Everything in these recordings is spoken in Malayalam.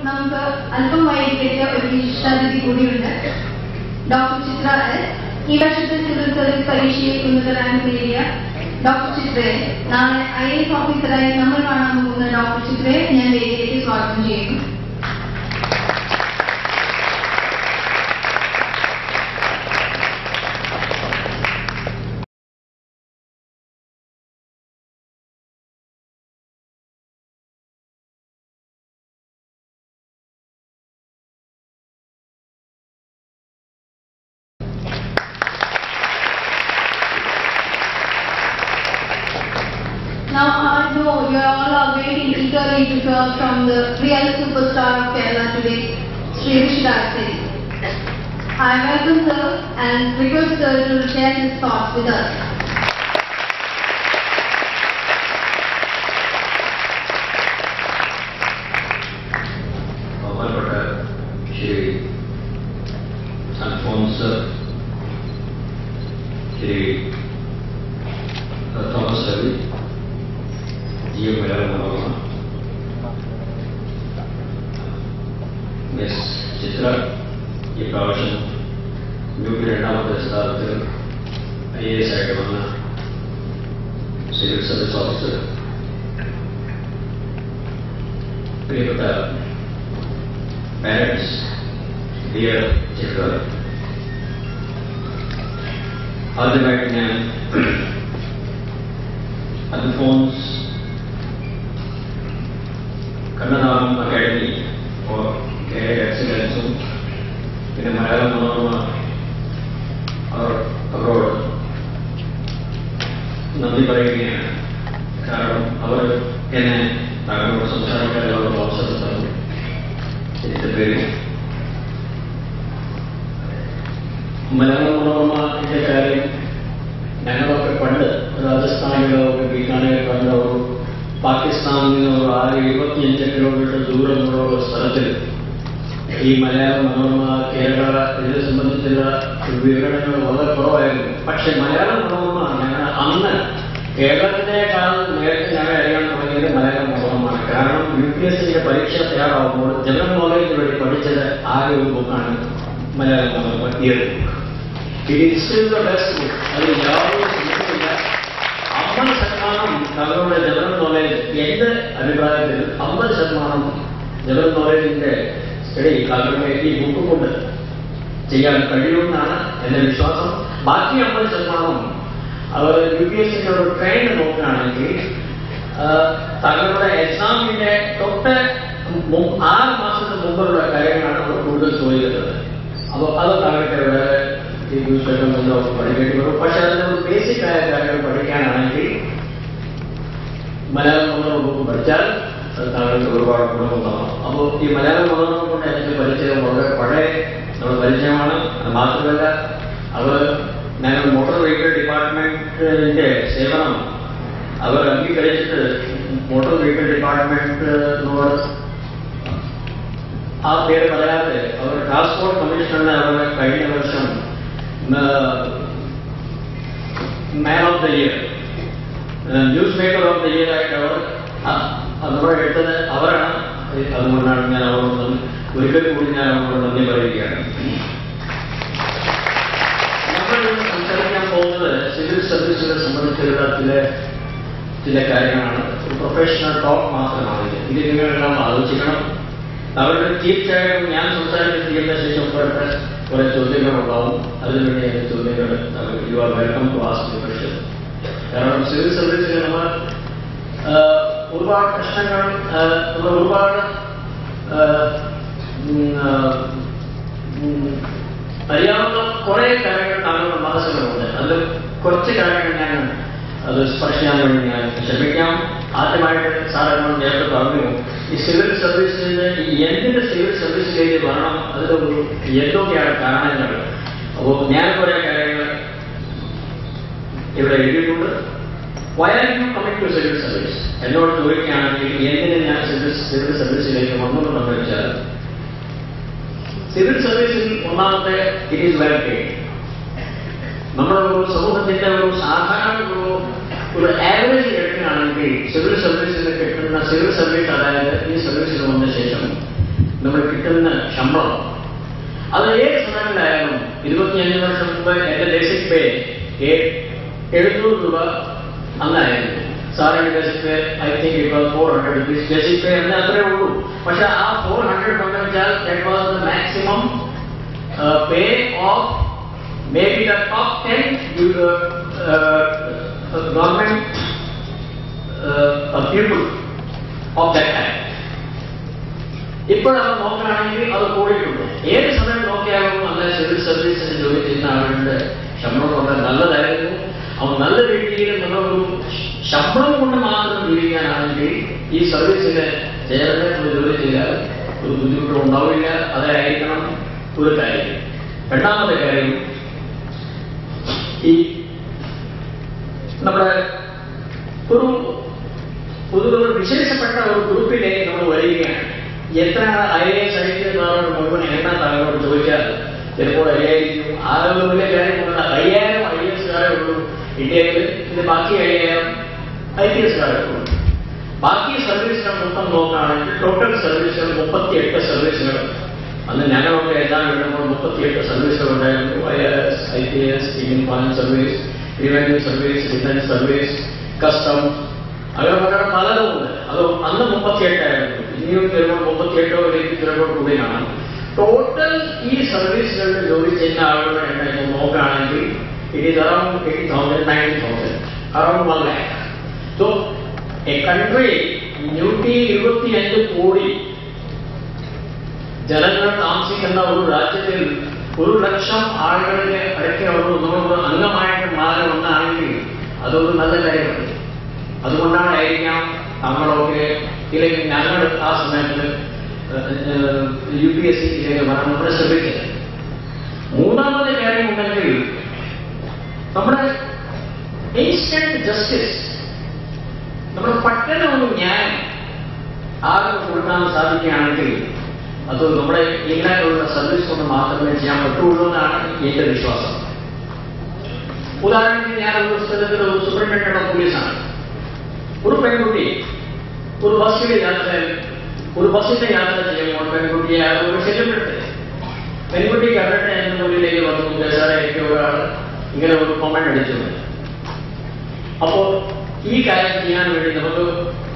നമുക്ക് അല്പം വൈകിട്ട് ഒരു വിശിഷ്ടാതിഥി കൂടിയുണ്ട് ഡോക്ടർ ചിത്ര എസ് ഈ വർഷത്തെ സിവിൽ സർവീസ് പരീക്ഷയിൽ ഉന്നത റാങ്ക് നേടിയ ഡോക്ടർ ചിത്രയെ നാളെ ഐ എസ് ഓഫീസറായി നമ്മൾ കാണാൻ പോകുന്ന ഡോക്ടർ ചിത്രയെ ഞാൻ വേദിയിലേക്ക് സ്വാഗതം ചെയ്യുന്നു Now I know you all are waiting eagerly to hear from the real superstar of Kerala today, Sri Vishal Singh. I welcome sir and request sir to share his thoughts with us. ബഹുമാനപ്പെട്ട ശ്രീ അൽഫോൺസ് ശ്രീ തോമസ് രവി ജി എം മലയാള മിസ് ചിത്ര ഈ പ്രാവശ്യം ഗ്രൂപ്പിൽ രണ്ടാമത്തെ സ്ഥാനത്തിൽ ഐ എ എസ് ആയിട്ട് വന്ന സിവിൽ സർവീസ് ഓഫീസർ പ്രിയപ്പെട്ട parents, dear children. ആദ്യമായിട്ട് ഞാൻ Alphons Kannanthanam academy for care എക്സലൻസും പിന്നെ മലയാളം മനോരമ അവർ അവരോട് നന്ദി പറയുകയാണ് കാരണം അവർ എന്നെ താങ്കളോട് സംസാരിക്കാനുള്ള അവസരം തന്നു ഇതിന്റെ പേര് മലയാള മനോരമ കാര്യം ഞങ്ങളൊക്കെ പണ്ട് രാജസ്ഥാനിലോ ഒക്കെ ബീക്കാനേർ കണ്ട ഒരു പാകിസ്ഥാനിൽ നിന്ന് ഒരു ആറ് ഇരുപത്തിയഞ്ച് കിലോമീറ്റർ ദൂരമുള്ള ഒരു സ്ഥലത്തിൽ ഈ മലയാള മനോരമ കേരള ഇതിനെ സംബന്ധിച്ചുള്ള വിവരണങ്ങൾ വളരെ കുറവായിരുന്നു പക്ഷെ മലയാള മനോരമ ഞങ്ങൾ അന്ന് കേരളത്തിനേക്കാൾ നേരത്തെ ഞങ്ങൾ അറിയാൻ തുടങ്ങിയത് മലയാള മനോരമമാണ് കാരണം യു പി എസ് സിയുടെ പരീക്ഷ തയ്യാറാവുമ്പോൾ ജനറൽ നോളേജിന് വേണ്ടി പഠിച്ചത് ആകെ ഒരു ബുക്കാണ് Malayala Manorama year it is still the best book അത് യാതൊരു സംശയമില്ല അമ്പത് ശതമാനം തങ്ങളുടെ ജനറൽ നോളേജ് എന്റെ അഭിപ്രായത്തിൽ അമ്പത് ശതമാനം ജനറൽ നോളേജിന്റെ ഇടയിൽ തങ്ങളുടെ ഈ ബുക്ക് കൊണ്ട് ചെയ്യാൻ കഴിയുമെന്നാണ് എന്റെ വിശ്വാസം ബാക്കി അമ്പത് ശതമാനം അവർ യു പി എസ് സിന്റെ ഒരു ട്രെയിൻ നോക്കുകയാണെങ്കിൽ ആ, തങ്ങളുടെ എക്സാമിന്റെ തൊട്ട് മു- ആറ് മാസത്തിന് മുമ്പുള്ള കാര്യങ്ങളാണ് അവർ കൂടുതൽ ചോദിക്കുന്നത് അപ്പോൾ അത് താങ്കൾക്ക് വേറെ ഈ പുസ്തകം കൊണ്ടോ പഠിക്കേണ്ടി വരും പക്ഷെ അതിന്റെ ഒരു ബേസിക് ആയ കാര്യങ്ങൾ പഠിക്കാനാണെങ്കിൽ മലയാളം മനോരമ ബുക്ക് പഠിച്ചാൽ അത് താങ്കൾക്ക് ഒരുപാട് ഗുണമുണ്ടാകും അപ്പോൾ ഈ മലയാളം മനോരമ കൊണ്ട് എനിക്ക് പരിചയം വളരെ പഴയ നമ്മുടെ പരിചയമാണ് അത് മാത്രമല്ല അവർ ഞാൻ മോട്ടോർ വെഹിക്കിൾ ഡിപ്പാർട്ട്മെന്റിന്റെ സേവനം അവർ അംഗീകരിച്ചിട്ട് മോട്ടോർ വെഹിക്കിൾ ഡിപ്പാർട്ട്മെന്റിനോട് ആ പേര് പറയാതെ അവർ ട്രാൻസ്പോർട്ട് കമ്മീഷണറിനെ അവർ കഴിഞ്ഞ വർഷം man of the year news maker of the year ആയിട്ട് അവർ അതുപോലെ എടുത്തത് അവരാണ് അതുകൊണ്ടാണ് ഞാൻ അവരോട് നന്ദി- ഒരിക്കൽ കൂടി ഞാൻ അവരോട് നന്ദി പറയുകയാണ് നമ്മൾ ഇന്ന് സംസാരിക്കാൻ പോകുന്നത് സിവിൽ സർവീസുകളെ സംബന്ധിച്ചുള്ള ചില ചില കാര്യങ്ങളാണ് ഒരു പ്രൊഫഷണൽ ടോക്ക് മാത്രമാണ് ഇത് ഇത് നിങ്ങളെല്ലാം ആലോചിക്കണം അവരുടെ തീർച്ചയായും ഞാൻ സംസാരിക്കുന്ന തീരുന്ന ശേഷം കുറെ കുറെ ചോദ്യങ്ങൾ ഉണ്ടാവും അതിനുവേണ്ടി എന്റെ ചോദ്യങ്ങൾ you are welcome to ask question കാരണം സിവിൽ സർവീസിൽ നമ്മൾ ആ, ഒരുപാട് പ്രശ്നങ്ങൾ ആ, നമ്മൾ ഒരുപാട് ആ, ഉം, ആ, ഉം, അറിയാവുന്ന കുറെ കാര്യങ്ങൾ താങ്കളുടെ മനസ്സിലുണ്ട് അതിൽ കുറച്ച് കാര്യങ്ങൾ ഞാൻ അത് സ്പർശിക്കാൻ വേണ്ടി ഞാൻ ശ്രമിക്കാം ആദ്യമായിട്ട് സാറെന്നോട് നേരത്തെ പറഞ്ഞു ഈ സിവിൽ സർവീസിന്റെ ഈ എന്തിന്റെ സിവിൽ സർവീസിലേക്ക് വരണം അതിന്റെ ഒരു എന്തൊക്കെയാണ് കാരണങ്ങൾ അപ്പോൾ ഞാൻ കുറെ കാര്യങ്ങൾ ഇവിടെ എഴുതിയിട്ടുണ്ട് why are you coming to civil service എന്നോട് ചോദിക്കുകയാണെങ്കിൽ എന്തിന് ഞാൻ സിവിൽ സിവിൽ സർവീസിലേക്ക് വന്നു എന്ന് വെച്ചാൽ സിവിൽ സർവീസിൽ ഒന്നാമത്തെ ഇറ്റ് ഈസ് വെൽ പെയ്ഡ് നമ്മുടെ ഒരു സമൂഹത്തിന്റെ ഒരു സാധാരണ ഒരു ഒരു ആവറേജ് എടുക്കുകയാണെങ്കിൽ സിവിൽ സർവീസിൽ കിട്ടുന്ന സിവിൽ സർവീസ് അതായത് ഈ സർവീസിൽ വന്ന ശേഷം കിട്ടുന്ന ശമ്പളം അത് ഏത് സമയങ്ങളിലായാലും ഇരുപത്തിയഞ്ച് വർഷം മുമ്പ് എന്റെ ബേസിക് പേ എഴുന്നൂറ് രൂപ അന്നായിരുന്നു സാറിന്റെ ബേസിക് പേ ഐ തിങ്ക് ഇപ്പൊ four hundred rupees basic pay എന്ന് അത്രേ ഉള്ളൂ പക്ഷെ ആ ഫോർ ഹൺഡ്രഡ് എന്ന് വെച്ചാൽ that was the maximum pay of maybe the top ten government people of that time ഇപ്പോൾ നമ്മൾ നോക്കുകയാണെങ്കിൽ അത് കൂടിയിട്ടുണ്ട് ഏത് സമയം നോക്കിയാലും അല്ല സിവിൽ സർവീസിന് ജോലി ചെയ്യുന്ന ആളുകളുടെ ശമ്പളം വളരെ നല്ലതായിരുന്നു അവൻ നല്ല രീതിയിൽ നമ്മളൊരു ശമ്പളം കൊണ്ട് മാത്രം ജീവിക്കാനാണെങ്കിൽ ഈ സർവീസിന് ചേർന്ന് ഒരു ജോലി ചെയ്താൽ ഒരു ബുദ്ധിമുട്ടും ഉണ്ടാവില്ല അതായിരിക്കണം ഒരു കാര്യം രണ്ടാമത്തെ കാര്യം ഈ നമ്മുടെ ഒരു ഒരു വിശേഷപ്പെട്ട ഒരു ഗ്രൂപ്പിലേക്ക് നമ്മൾ വരികയാണ് എത്ര I S I P S മുഴുവൻ എണ്ണാൻ താങ്കളോട് ചോദിച്ചാൽ ചിലപ്പോൾ അയ്യായിരിക്കും ആരോഗ്യ വലിയ കാര്യമുള്ള അയ്യായിരം ഐ എസ് കാരേ ഉള്ളൂ ഇന്ത്യയിൽ ഇത് ബാക്കി അയ്യായിരം ഐ പി എസ് കാരേ ഉള്ളൂ ബാക്കി സർവീസുകൾ മൊത്തം നോക്കുകയാണെങ്കിൽ ടോട്ടൽ സർവീസുകൾ മുപ്പത്തിയെട്ട് സർവീസുകൾ അന്ന് ഞങ്ങളൊക്കെ എല്ലാം ഇടുമ്പോൾ മുപ്പത്തിയെട്ട് സർവീസുകൾ ഉണ്ടായിരുന്നു I R S I P S Indian foreign service revenue service defence service customs അങ്ങനെ വളരെ പലതുമുണ്ട് അത് അന്ന് മുപ്പത്തിയെട്ടായിരുന്നു ഇനിയും ചിലപ്പോൾ മുപ്പത്തിയെട്ടോ അല്ലെങ്കിൽ ചിലപ്പോൾ കൂടി കാണാം ടോട്ടൽ ഈ സർവീസുകളിൽ ജോലി ചെയ്യുന്ന ആളുകളുടെ എണ്ണം ഇപ്പോൾ നോക്കുകയാണെങ്കിൽ it is around eight thousand nine thousand around one lakh so a country നൂറ്റി ഇരുപത്തിയഞ്ച് കോടി ജനങ്ങൾ താമസിക്കുന്ന ഒരു രാജ്യത്തിൽ ഒരു ലക്ഷം ആളുകളുടെ ഇടയ്ക്ക് ഒരു നമ്മൾ അംഗമായിട്ട് മാറി ഒന്നാണെങ്കിൽ അതൊരു നല്ല കാര്യമാണ് അതുകൊണ്ടാണ് ആയിരിക്കാം നമ്മളൊക്കെ ഇല്ലെങ്കിൽ ഞങ്ങൾ ആ സമയത്ത് യു പി എസ് സിയിലേക്ക് വരാൻ നമ്മൾ ശ്രമിക്കുന്നത് മൂന്നാമത്തെ കാര്യം ഉണ്ടെങ്കിൽ നമ്മുടെ ഇൻസ്റ്റന്റ് ജസ്റ്റിസ് നമ്മുടെ പെട്ടെന്ന് ഒരു ന്യായം ആർക്ക് കൊടുക്കാൻ സാധിക്കുകയാണെങ്കിൽ അത് നമ്മുടെ ഇങ്ങനെയുള്ള സർവീസ് കൊണ്ട് മാത്രമേ ചെയ്യാൻ പറ്റുള്ളൂ എന്നാണ് എന്റെ വിശ്വാസം ഉദാഹരണത്തിന് ഞാൻ ഒരു സ്ഥലത്തിൽ ഒരു സൂപ്രണ്ടന്റ് ഓഫ് പോലീസാണ് ഒരു പെൺകുട്ടി ഒരു ബസ്സിലെ യാത്ര ഒരു ബസ്സിന്റെ യാത്ര ചെയ്യുമ്പോൾ പെൺകുട്ടിയെ ആ ഒരു ശല്യപ്പെടുത്തി പെൺകുട്ടി കണ്ടട്ടെ എന്ന മുന്നിലേക്ക് വന്നു സാറേ എനിക്ക് ഒരാൾ ഇങ്ങനെ ഒരു കൊമന്റ് അടിച്ചു അപ്പോ ഈ കാര്യം ചെയ്യാൻ വേണ്ടി നമുക്ക്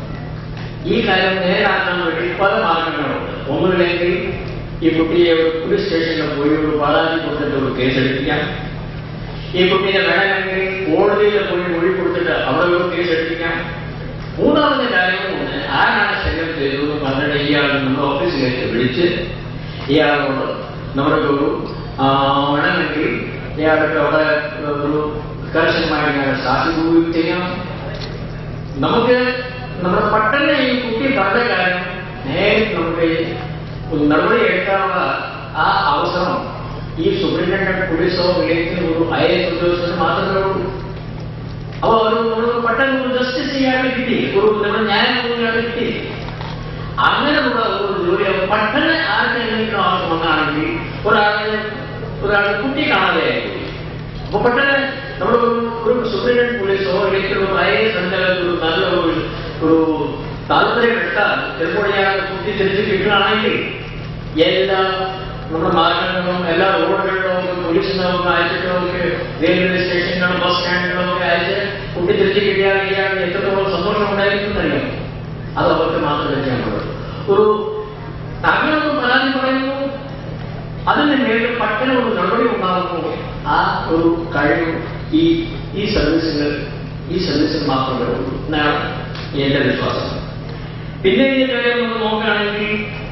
ഈ കാര്യം നേരാക്കാൻ വേണ്ടി പല മാർഗങ്ങളുണ്ട് ഒന്നുമില്ലെങ്കിൽ ഈ കുട്ടിയെ ഒരു പോലീസ് സ്റ്റേഷനിൽ പോയി ഒരു പരാതി കൊടുത്തിട്ട് ഒരു കേസ് എടുപ്പിക്കാം ഈ കുട്ടിയെ വേണമെങ്കിൽ കോടതിയിൽ പോയി മൊഴി കൊടുത്തിട്ട് അവിടെ ഒരു കേസ് എടുപ്പിക്കാം മൂന്നാമത്തെ കാര്യമുണ്ട് ആരാണ് ശല്യം ചെയ്തത് പറഞ്ഞിട്ട് ഇയാൾ നമ്മുടെ ഓഫീസിലേക്ക് വിളിച്ച് ഇയാളോട് നമ്മുടെ ഒരു ആ, വേണമെങ്കിൽ ഇയാൾക്ക് അവിടെ ഒരു കർശനമായി ഇയാളെ സാക്ഷിക്കുകയും ചെയ്യാം നമുക്ക് നമ്മുടെ പെട്ടെന്ന് ഈ കുട്ടി കണ്ട കാര്യം നേരെ നമുക്ക് ഒരു നടപടി എടുക്കാനുള്ള ആ അവസരം ഈ സൂപ്രണ്ടന്റ് പോലീസോ ഇല്ലെങ്കിൽ ഒരു ഐ എസ് ഉദ്യോഗസ്ഥന് മാത്രമേ ഉള്ളൂ അപ്പൊ ഒരു ഒരു പെട്ടെന്ന് ഒരു ജസ്റ്റിസ് ചെയ്യാൻ കിട്ടി ഒരു നമ്മുടെ ന്യായം ചെയ്യാൻ കിട്ടി അങ്ങനെയുള്ള ഒരു ജോലി അവ പെട്ടെന്ന് ആർക്ക് എന്തെങ്കിലും ആവശ്യം വന്നാണെങ്കിൽ ഒരാളെ ഒരാൾ കുട്ടി കാണാതെ ആയിപ്പോയി അപ്പൊ പെട്ടെന്ന് നമ്മൾ ഒരു ഒരു സുപ്രീം പോലീസോ അല്ലെങ്കിൽ ഒരു ഐ എസ് ഒരു നല്ല ഒരു ഒരു താല്പര്യം എടുത്താൽ ചിലപ്പോൾ ഇയാൾ കുട്ടി തിരിച്ച് കിട്ടുകയാണെങ്കിൽ എല്ലാ നമ്മുടെ മാർഗങ്ങളും എല്ലാ റോഡുകളിലും പോലീസിനും അയച്ചിട്ട് നമുക്ക് റെയിൽവേ സ്റ്റേഷനിലും ബസ് സ്റ്റാൻഡിലും ഒക്കെ അയച്ച് കുട്ടി തിരിച്ച് കിട്ടിയാൽ ഇയാൾ എത്രത്തോളം സന്തോഷം ഉണ്ടായിരിക്കുന്നറിയാം അത് അവർക്ക് മാത്രമേ ചെയ്യാൻ പറ്റുള്ളൂ ഒരു തങ്ങളൊന്ന് പരാതി പറയുന്നു അതിന് മേളിൽ പട്ടണ ഒരു നടപടി ഉണ്ടാകുന്നു ആ ഒരു കഴിവ് ഈ ഈ സർവീസുകൾ ഈ സർവീസിൽ മാത്രമേ ഉള്ളൂ എന്നാണ് എന്റെ വിശ്വാസം പിന്നെ ഈ കാര്യം നമ്മൾ നോക്കുകയാണെങ്കിൽ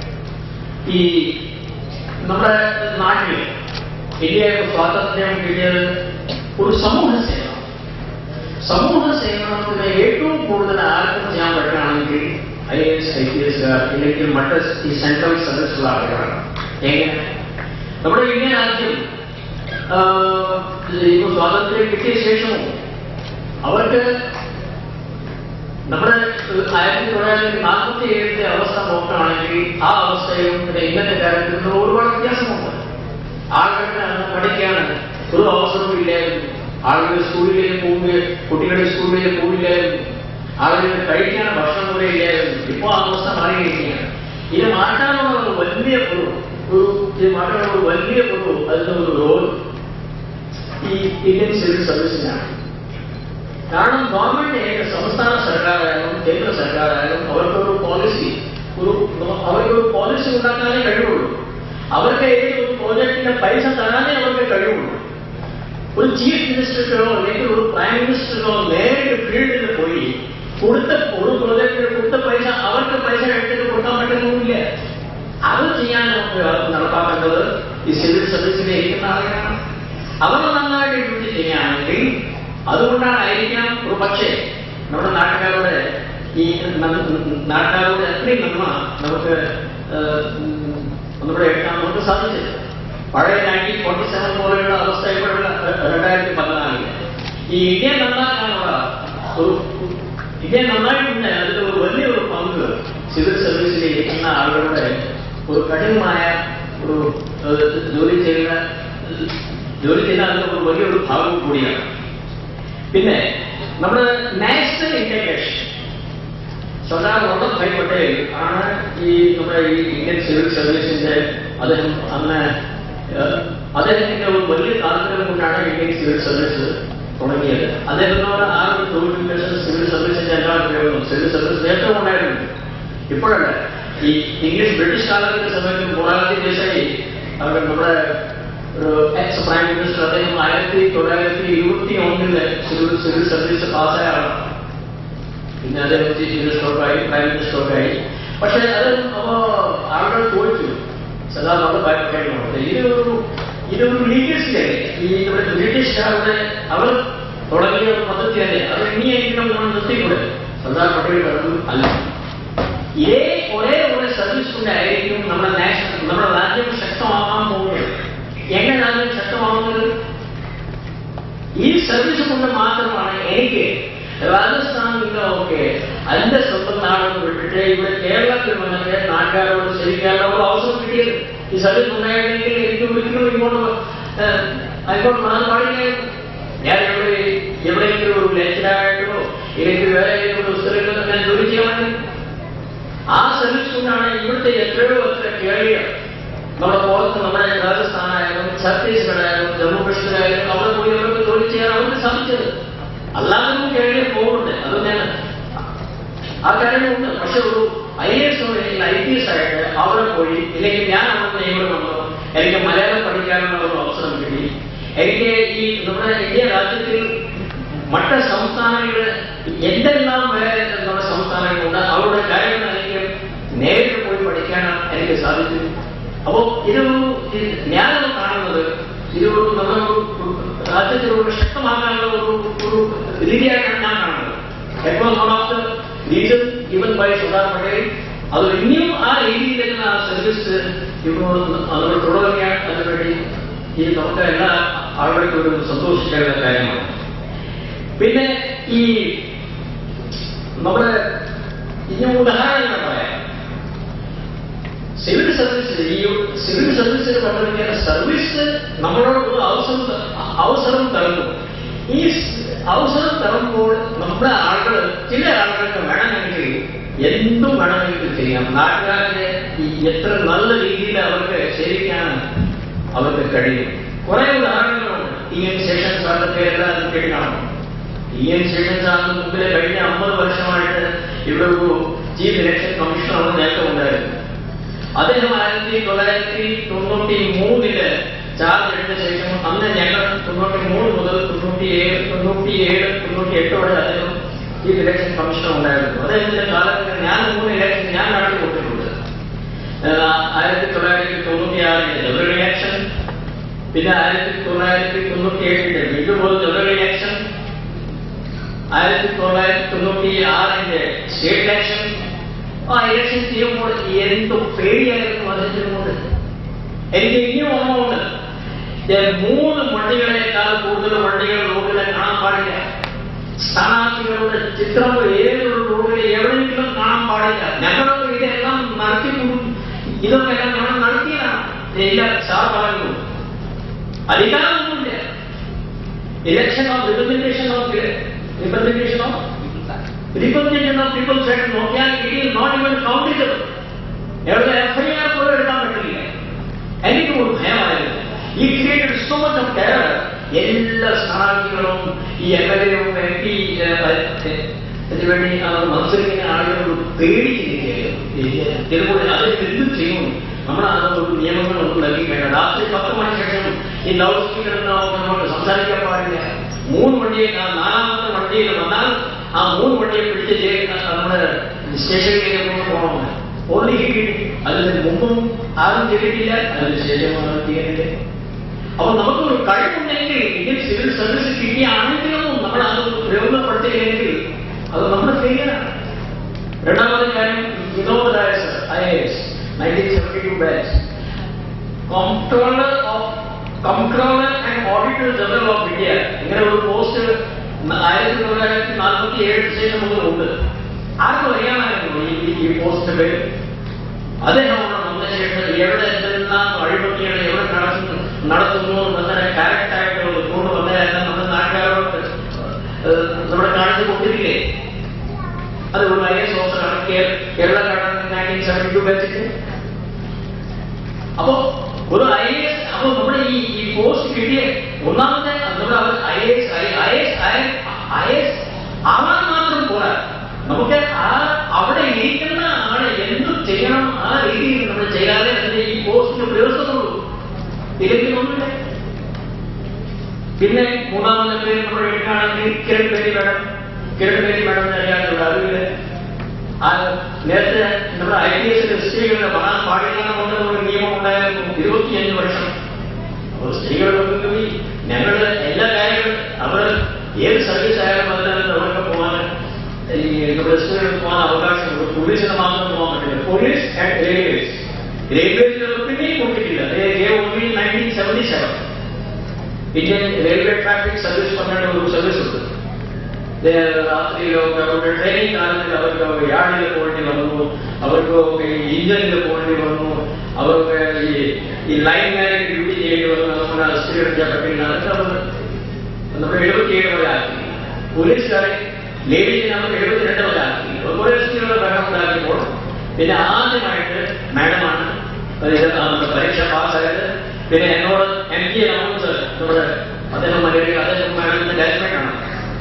ഈ നമ്മുടെ നാട്ടിൽ ഇന്ത്യയുടെ സ്വാതന്ത്ര്യം കിട്ടിയത് ഒരു സമൂഹ സേവനം സമൂഹ സേവനത്തിന് ഏറ്റവും കൂടുതൽ ആർക്കും ചെയ്യാൻ പറ്റുകയാണെങ്കിൽ I S I P S ഇല്ലെങ്കിൽ മറ്റ് ഈ സെൻട്രൽ സർവീസുള്ള ആളുകളാണ് എങ്ങനെ നമ്മുടെ ഇന്ത്യ രാജ്യം ആ, ഇപ്പൊ സ്വാതന്ത്ര്യം കിട്ടിയ ശേഷവും അവർക്ക് നമ്മുടെ ആയിരത്തി തൊള്ളായിരത്തി നാൽപ്പത്തി ഏഴിന്റെ അവസ്ഥ നോക്കുകയാണെങ്കിൽ ആ അവസ്ഥയും പിന്നെ ഇന്നത്തെ കാര്യത്തിൽ നിന്ന് ഒരുപാട് വ്യത്യാസമുണ്ട് ആളുകൾക്ക് അന്ന് പഠിക്കാൻ ഒരു അവസരവും ഇല്ലായിരുന്നു ആളുകൾ സ്കൂളിലേക്ക് പോകുകയും കുട്ടികളുടെ സ്കൂളിലേക്ക് പോവില്ലായിരുന്നു ആളുകൾ കഴിക്കാൻ ഭക്ഷണം കൂടെ ഇല്ലായിരുന്നു ഇപ്പോൾ ആ അവസ്ഥ മാറിയിരിക്കുകയാണ് ഇത് മാറ്റാനുള്ള ഒരു വലിയ വലിയ ഒരു ഒരു ഈ മാത്രമല്ല ഒരു വലിയ ഒരു അതിന്റെ ഒരു റോൾ ഈ ഇന്ത്യൻ സിവിൽ സർവീസിനാണ് കാരണം ഗവൺമെന്റ് ഏത് സംസ്ഥാന സർക്കാരായാലും കേന്ദ്ര സർക്കാരായാലും അവർക്കൊരു പോളിസി ഒരു അവർക്കൊരു പോളിസി ഉണ്ടാക്കാനേ കഴിയുള്ളൂ അവർക്ക് ഏത് ഒരു പ്രോജക്റ്റിന്റെ പൈസ തരാനേ അവർക്ക് കഴിയുള്ളൂ ഒരു ചീഫ് മിനിസ്റ്റർക്കോ അല്ലെങ്കിൽ ഒരു പ്രൈം മിനിസ്റ്റർക്കോ നേരിട്ട് ഫീൽഡിൽ പോയി കൊടുത്ത ഒരു പ്രോജക്റ്റിന് കൊടുത്ത പൈസ അവർക്ക് പൈസ എടുത്തിട്ട് കൊടുക്കാൻ പറ്റുന്നില്ല അത് ചെയ്യാൻ നമുക്ക് നടപ്പാക്കേണ്ടത് ഈ സിവിൽ സർവീസിൽ ഇരിക്കുന്ന ആളുകളാണ് അവർ നന്നായിട്ട് ഡ്യൂട്ടി ചെയ്യുകയാണെങ്കിൽ അതുകൊണ്ടായിരിക്കാം ഒരു പക്ഷേ നമ്മുടെ നാട്ടുകാരുടെ ഈ ന- നാട്ടുകാരുടെ അത്രയും നന്മ നമുക്ക് ഏഹ്, ഉം, നമ്മുടെ എടുക്കാൻ നമുക്ക് സാധിച്ചത് പഴയ നയൻറ്റീൻ ഫോർട്ടി സെവൻ പോലെയുള്ള അവസ്ഥ ഇപ്പോഴുള്ള രണ്ടായിരത്തി പതിനാലില് ഈ ഇന്ത്യ നന്നാക്കാനുള്ള ഒരു ഇന്ത്യ നന്നായിട്ടുണ്ട് അതിൽ ഒരു വലിയൊരു പങ്ക് സിവിൽ സർവീസിൽ ഇരിക്കുന്ന ആളുകളുടെ ഒരു കഠിനമായ ഒരു ഏഹ്, ജോലി ചെയ്യുന്ന ജോലി ചെയ്യുന്ന അതിന്റെ ഒരു വലിയൊരു ഭാഗം കൂടിയാണ് പിന്നെ നമ്മുടെ നാഷണൽ ഇന്റഗ്രേഷൻ സർദാർ വല്ലഭഭായ് പട്ടേൽ ആണ് ഈ നമ്മുടെ ഈ ഇന്ത്യൻ സിവിൽ സർവീസിന്റെ അദ്ദേഹം അന്ന് ഏഹ്, അദ്ദേഹത്തിന്റെ ഒരു വലിയ താല്പര്യം കൊണ്ടാണ് ഇന്ത്യൻ സിവിൽ സർവീസ് തുടങ്ങിയത് അദ്ദേഹത്തിനോട് ആ ഒരു ക്വാളിഫിക്കേഷൻ സിവിൽ സർവീസിന്റെ എല്ലാ ഉപയോഗവും സിവിൽ സർവീസ് നേരത്തെ ഉണ്ടായിരുന്നു ഇപ്പോഴല്ല ഈ ഇംഗ്ലീഷ് ബ്രിട്ടീഷ് കാലത്തിന്റെ സമയത്ത് മൊറാർജി ദേശായി അവർ നമ്മുടെ ഒരു എക്സ് പ്രൈം മിനിസ്റ്റർ അദ്ദേഹം ആയിരത്തി തൊള്ളായിരത്തി ഇരുപത്തി ഒന്നില് സിവിൽ സിവിൽ സർവീസ് പാസ്സായ ആളാണ് പിന്നെ അദ്ദേഹം ചീഫ് മിനിസ്റ്ററൊക്കെയായി പ്രൈം മിനിസ്റ്ററൊക്കെയായി പക്ഷെ അത് അപ്പോ ആളുകൾ ചോദിച്ചു സദാ നമ്മൾ ഭയപ്പെടേണ്ടത് ഇതൊരു ഇതൊരു ലീഗസിലെ ഈ ഇവിടെ ബ്രിട്ടീഷുകാരുടെ അവർ തുടങ്ങിയ ഒരു പദ്ധതിയല്ലേ അത് ഇനിയെങ്കിലും നമ്മൾ നിർത്തിക്കൂടെ സർദാർ പട്ടേൽ പറഞ്ഞു അല്ല ഇതേ ഒരേ ഒരു സർവീസ് കൊണ്ടായിരിക്കും നമ്മുടെ നാഷണൽ നമ്മുടെ രാജ്യം ശക്തമാകാൻ പോകുന്നത് എങ്ങനെ രാജ്യം ശക്തമാകുന്നത് ഈ സർവീസ് കൊണ്ട് മാത്രമാണ് എനിക്ക് രാജസ്ഥാനിലോ ഒക്കെ അതിന്റെ സ്വന്തം നാടൊന്ന് വിട്ടിട്ട് ഇവിടെ കേരളത്തിൽ വന്നിട്ട് നാട്ടുകാരോട് ശരിക്കാനുള്ള ഒരു അവസരം കിട്ടിയത് ഈ സർവീസ് ഉണ്ടായിരുന്നെങ്കിൽ എനിക്ക് ഒരിക്കലും ഇങ്ങോട്ട് ഏഹ്, അങ്ങോട്ട് വരാൻ പാടില്ലായിരുന്നു ഞാൻ ഇവിടെ എവിടെയെങ്കിലും ഒരു ലെക്ചറായിട്ടോ ഇല്ലെങ്കിൽ വേറെ ഏതെങ്കിലും ഒരു സ്ഥലങ്ങളിൽ ഞാൻ ജോലി ചെയ്യാമായിരുന്നു ആ സർവീസ് കൊണ്ടാണ് ഇവിടുത്തെ എത്രയോ എത്ര കേരളീയർ നമ്മുടെ പുറത്ത് നമ്മുടെ രാജസ്ഥാനായാലും ഛത്തീസ്ഗഡായാലും ജമ്മു കാശ്മീരായാലും അവിടെ പോയി അവർക്ക് ജോലി ചെയ്യാൻ അവർക്ക് സാധിച്ചത് അല്ലാതെ കേരളീയർ പോകുന്നുണ്ട് അത് ഞാൻ ആ കാര്യമുണ്ട് പക്ഷെ ഒരു ഐ എസ് അല്ലെങ്കിൽ ഐ പി എസ് ആയിട്ട് അവിടെ പോയി ഇല്ലെങ്കിൽ ഞാൻ അവിടെ ഇവിടെ വന്നു എനിക്ക് മലയാളം പഠിക്കാനുള്ള ഒരു അവസരം കിട്ടി എനിക്ക് ഈ നമ്മുടെ ഇന്ത്യ രാജ്യത്തിൽ മറ്റ് സംസ്ഥാനങ്ങൾ എന്തെല്ലാം വേറെ നമ്മുടെ സംസ്ഥാനങ്ങളുണ്ട് അവരുടെ കാര്യങ്ങൾ എനിക്ക് നേരിട്ട് പോയി പഠിക്കാനും എനിക്ക് സാധിച്ചു അപ്പോ ഇതൊരു ഇത് ഞാനത് കാണുന്നത് ഇതൊരു നമ്മുടെ ഒരു രാജ്യത്തിലൂടെ ശക്തമാക്കാനുള്ള ഒരു ഒരു രീതിയായിട്ടാണ് ഞാൻ കാണുന്നത് That was one of the reasons given by Sardar Patel. അത് ഇനിയും ആ രീതിയിൽ തന്നെ ആ സർവീസ് ഇപ്പോൾ നമ്മൾ തുടരുകയാണ് അതിനുവേണ്ടി ഈ നമുക്ക് എല്ലാ ആളുകൾക്കും ഒരു സന്തോഷിക്കേണ്ട കാര്യമാണ് പിന്നെ ഈ നമ്മുടെ ഇനി ഉദാഹരണങ്ങൾ പറയാം സിവിൽ സർവീസ് ഈ സിവിൽ സർവീസിന് പറഞ്ഞിരിക്കുന്ന സർവീസ് നമ്മളോട് ഒരു അവസരം ത- അവസരം തരുന്നു ഈ സ് അവസരം തരുമ്പോൾ നമ്മുടെ ആളുകൾ ചില ആളുകൾക്ക് വേണമെങ്കിൽ എന്തും വേണമെങ്കിൽ ചെയ്യാം നാട്ടുകാരുടെ ഈ എത്ര നല്ല രീതിയിൽ അവർക്ക് ശരിക്കാൻ അവർക്ക് കഴിയും കുറെ ഉദാഹരണങ്ങളുണ്ട് ടി എൻ ശേഷൻ സാറിന്റെ പേരെല്ലാം കേട്ട് കാണും ടി എൻ ശേഷൻ സാറിന് മുമ്പിലെ കഴിഞ്ഞ അമ്പത് വർഷമായിട്ട് ഇവിടെ ഒരു ചീഫ് ഇലക്ഷൻ കമ്മീഷണർ നേരത്തെ ഉണ്ടായിരുന്നു അദ്ദേഹം ആയിരത്തി തൊള്ളായിരത്തി തൊണ്ണൂറ്റി മൂന്നില് ചാർജ് എടുത്ത ശേഷം അന്ന് ഞങ്ങൾ തൊണ്ണൂറ്റി മൂന്ന് മുതൽ തൊണ്ണൂറ്റി ഏഴ് തൊണ്ണൂറ്റി ഏഴ് തൊണ്ണൂറ്റി എട്ട് വരെ അദ്ദേഹം ചീഫ് ഇലക്ഷൻ കമ്മീഷണർ ഉണ്ടായിരുന്നു അദ്ദേഹത്തിന്റെ കാലത്ത് ഞാൻ മൂന്ന് ഇലക്ഷൻ ഞാൻ നടത്തി കൊടുത്തിട്ടുണ്ട് ഏഹ് ആയിരത്തി തൊള്ളായിരത്തി തൊണ്ണൂറ്റി ആറിന്റെ ജനറൽ ഇലക്ഷൻ പിന്നെ ആയിരത്തി തൊള്ളായിരത്തി തൊണ്ണൂറ്റി ഏഴിന്റെ ഇതുപോലെ ജനറൽ ഇലക്ഷൻ ആയിരത്തി തൊള്ളായിരത്തി തൊണ്ണൂറ്റി ആറിന്റെ സ്റ്റേറ്റ് ഇലക്ഷൻ ആ ഇലക്ഷൻ ചെയ്യുമ്പോൾ എന്ത് പേടിയായിരുന്നു അദ്ദേഹത്തിനുമുണ്ട് എനിക്ക് ഇനിയും ഓർമ്മയുണ്ട് ഞാൻ മൂന്ന് വണ്ടികളെക്കാൾ കൂടുതൽ വണ്ടികൾ റോഡിലെ കാണാൻ പാടില്ല സ്ഥാനാർത്ഥികളുടെ ചിത്രങ്ങൾ ഏതൊരു റോഡിൽ എവിടെയെങ്കിലും കാണാൻ പാടില്ല ഞങ്ങളൊക്കെ ഇതെല്ലാം നടത്തി ഇതൊക്കെ എല്ലാം ഞങ്ങൾ നടത്തിയതാണ് ഇല്ല സാർ പറഞ്ഞു അധികാരമൊന്നുമില്ല election of representation of representation of representation of people side നോക്കിയാൽ it is not even countable എവിടെ എഫ്ഐആർ പോലും എടുക്കാൻ പറ്റില്ല ഈ created so much of terror എല്ലാ സ്ഥാനാർത്ഥികളും ഈ എം എൽ എയും എം പി അതിനുവേണ്ടി അവർ മത്സരിക്കുന്ന ആളുകൾ പേടിച്ചിരിക്കുകയായിരുന്നു തിരുവോടെ അതിൽ എന്ത് ചെയ്യും നമ്മൾ അതൊരു നിയമങ്ങളൊന്നും നൽകി വേണ്ട രാത്രി പത്ത് മണി ശേഷം ഈ ലൗഡ് സ്പീക്കർ നമുക്ക് സംസാരിക്കാൻ പാടില്ല മൂന്ന് വണ്ടിയെ നാലാമത്തെ വണ്ടിയിൽ വന്നാൽ ആ മൂന്ന് വണ്ടിയെ പിടിച്ച് ചെയ്യുന്ന നമ്മുടെ സ്റ്റേഷനിലേക്ക് പോകണം ഓൺലി കിട്ടി അതിന് മുമ്പും ആരും ചെയ്തിട്ടില്ല അതിന് ശേഷമാണ് ചെയ്യുന്നത് അപ്പൊ നമുക്കൊരു കഴിവുണ്ടെങ്കിൽ ഇന്ത്യൻ സിവിൽ സർവീസ് കിട്ടിയാണെങ്കിലും നമ്മൾ അത് പ്രയോജനപ്പെടുത്തിയില്ലെങ്കിൽ അത് നമ്മുടെ ഫെയിലാണ് രണ്ടാമത്തെ കാര്യം Vinod Rai sir I A S nineteen seventy two batch comptroller of comptroller and auditor general of India ഇങ്ങനെ ഒരു പോസ്റ്റ് ആയിരത്തി തൊള്ളായിരത്തി നാൽപ്പത്തി ഏഴ് ശേഷം മുതൽ ഉണ്ട് ആർക്കും അറിയാമായിരുന്നു ഈ ഈ പോസ്റ്റ് പേര് അദ്ദേഹമാണ് വന്ന ശേഷം എവിടെ എന്തെല്ലാം അഴിമതികൾ എവിടെ നടത്തുന്നു നടത്തുന്നു എന്നതിനെ കറക്റ്റായിട്ട് കൊണ്ടുവന്നതെല്ലാം നമ്മുടെ നാട്ടുകാരോട് ഏഹ്, നമ്മുടെ കാണിച്ചു കൊടുത്തിരിക്കില്ലേ അത് ഒരു ഐ എസ് ഓഫീസറാണ് Kerala government nineteen seventy two വെച്ചിട്ട് അപ്പോ ഒരു ഐ എസ് അപ്പൊ നമ്മുടെ ഈ ഈ പോസ്റ്റ് കിട്ടിയ ഒന്നാമത്തെ നമ്മുടെ I S I S I S ആവാൻ മാത്രം പോരാ നമുക്ക് ആ അവിടെ ഇരിക്കുന്ന ആളെ എന്ത് ചെയ്യണം ആ രീതിയിൽ നമ്മൾ ചെയ്യാതെ അതിന്റെ ഈ പോസ്റ്റിന് പ്രയോജനമുള്ളൂ ഇല്ലെങ്കിൽ ഒന്നുമില്ല പിന്നെ മൂന്നാമത്തെ പേര് നമ്മൾ എടുക്കുകയാണെങ്കിൽ കിരൺ ബേരി മാഡം കിരൺ ബേരി മാഡം അറിയാനുള്ള അറിവില് ആ നേരത്തെ നമ്മുടെ ഐ പി എസിന്റെ സ്ത്രീകളുടെ വരാൻ പാടില്ല എന്നുള്ള ഒരു നിയമം ഉണ്ടായിരുന്നു ഇരുപത്തിയഞ്ച് വർഷം അപ്പോൾ സ്ത്രീകളൊക്കെ പോയി ഞങ്ങളുടെ എല്ലാ കാര്യങ്ങളും അവർ ഏത് സർവീസ് ആയാലും അതിനകത്ത് അവർക്ക് പോകാൻ ഈ നമ്മുടെ സ്ത്രീകൾക്ക് പോകാൻ അവകാശമുണ്ട് പോലീസിന് മാത്രം പോകാൻ പറ്റില്ല പോലീസ് ആൻഡ് റെയിൽവേസ് റെയിൽവേസിൽ പിന്നെയും കൊടുത്തിട്ടില്ല nineteen seventy seven Indian railway traffic service പറഞ്ഞിട്ട് ഒരു സർവീസ് ഉണ്ട് രാത്രിയിലോ അവരുടെ ട്രെയിനിങ് കാലത്തിൽ അവർക്ക് യാർഡിൽ പോകേണ്ടി വന്നു അവർക്ക് ഈ ഇഞ്ചിനിൽ പോകേണ്ടി വന്നു അവർക്ക് ഈ ഈ ലൈൻ മാനേജ് ഡ്യൂട്ടി ചെയ്യേണ്ടി വന്നു നമ്മുടെ സ്ത്രീകളുടെ പട്ടിക അതൊക്കെ അവർ നമ്മൾ എഴുപത്തിയേഴ് വരെ ആക്കി പോലീസുകാരെ ലേഡീസിനെ നമ്മൾ എഴുപത്തിരണ്ട് വരെ ആക്കി കുറെ സ്ത്രീകളുടെ ഭരണം ഉണ്ടാക്കിയപ്പോൾ പിന്നെ ആദ്യമായിട്ട് മാഡമാണ് അതായത് നമ്മുടെ പരീക്ഷ പാസ്സായത് പിന്നെ എന്നോട് എം പി അനൗൺസ് നമ്മുടെ അദ്ദേഹം മലയാളി അദ്ദേഹം മാഡത്തിന്റെ ഡയറക്ടറേറ്റ് ആണ്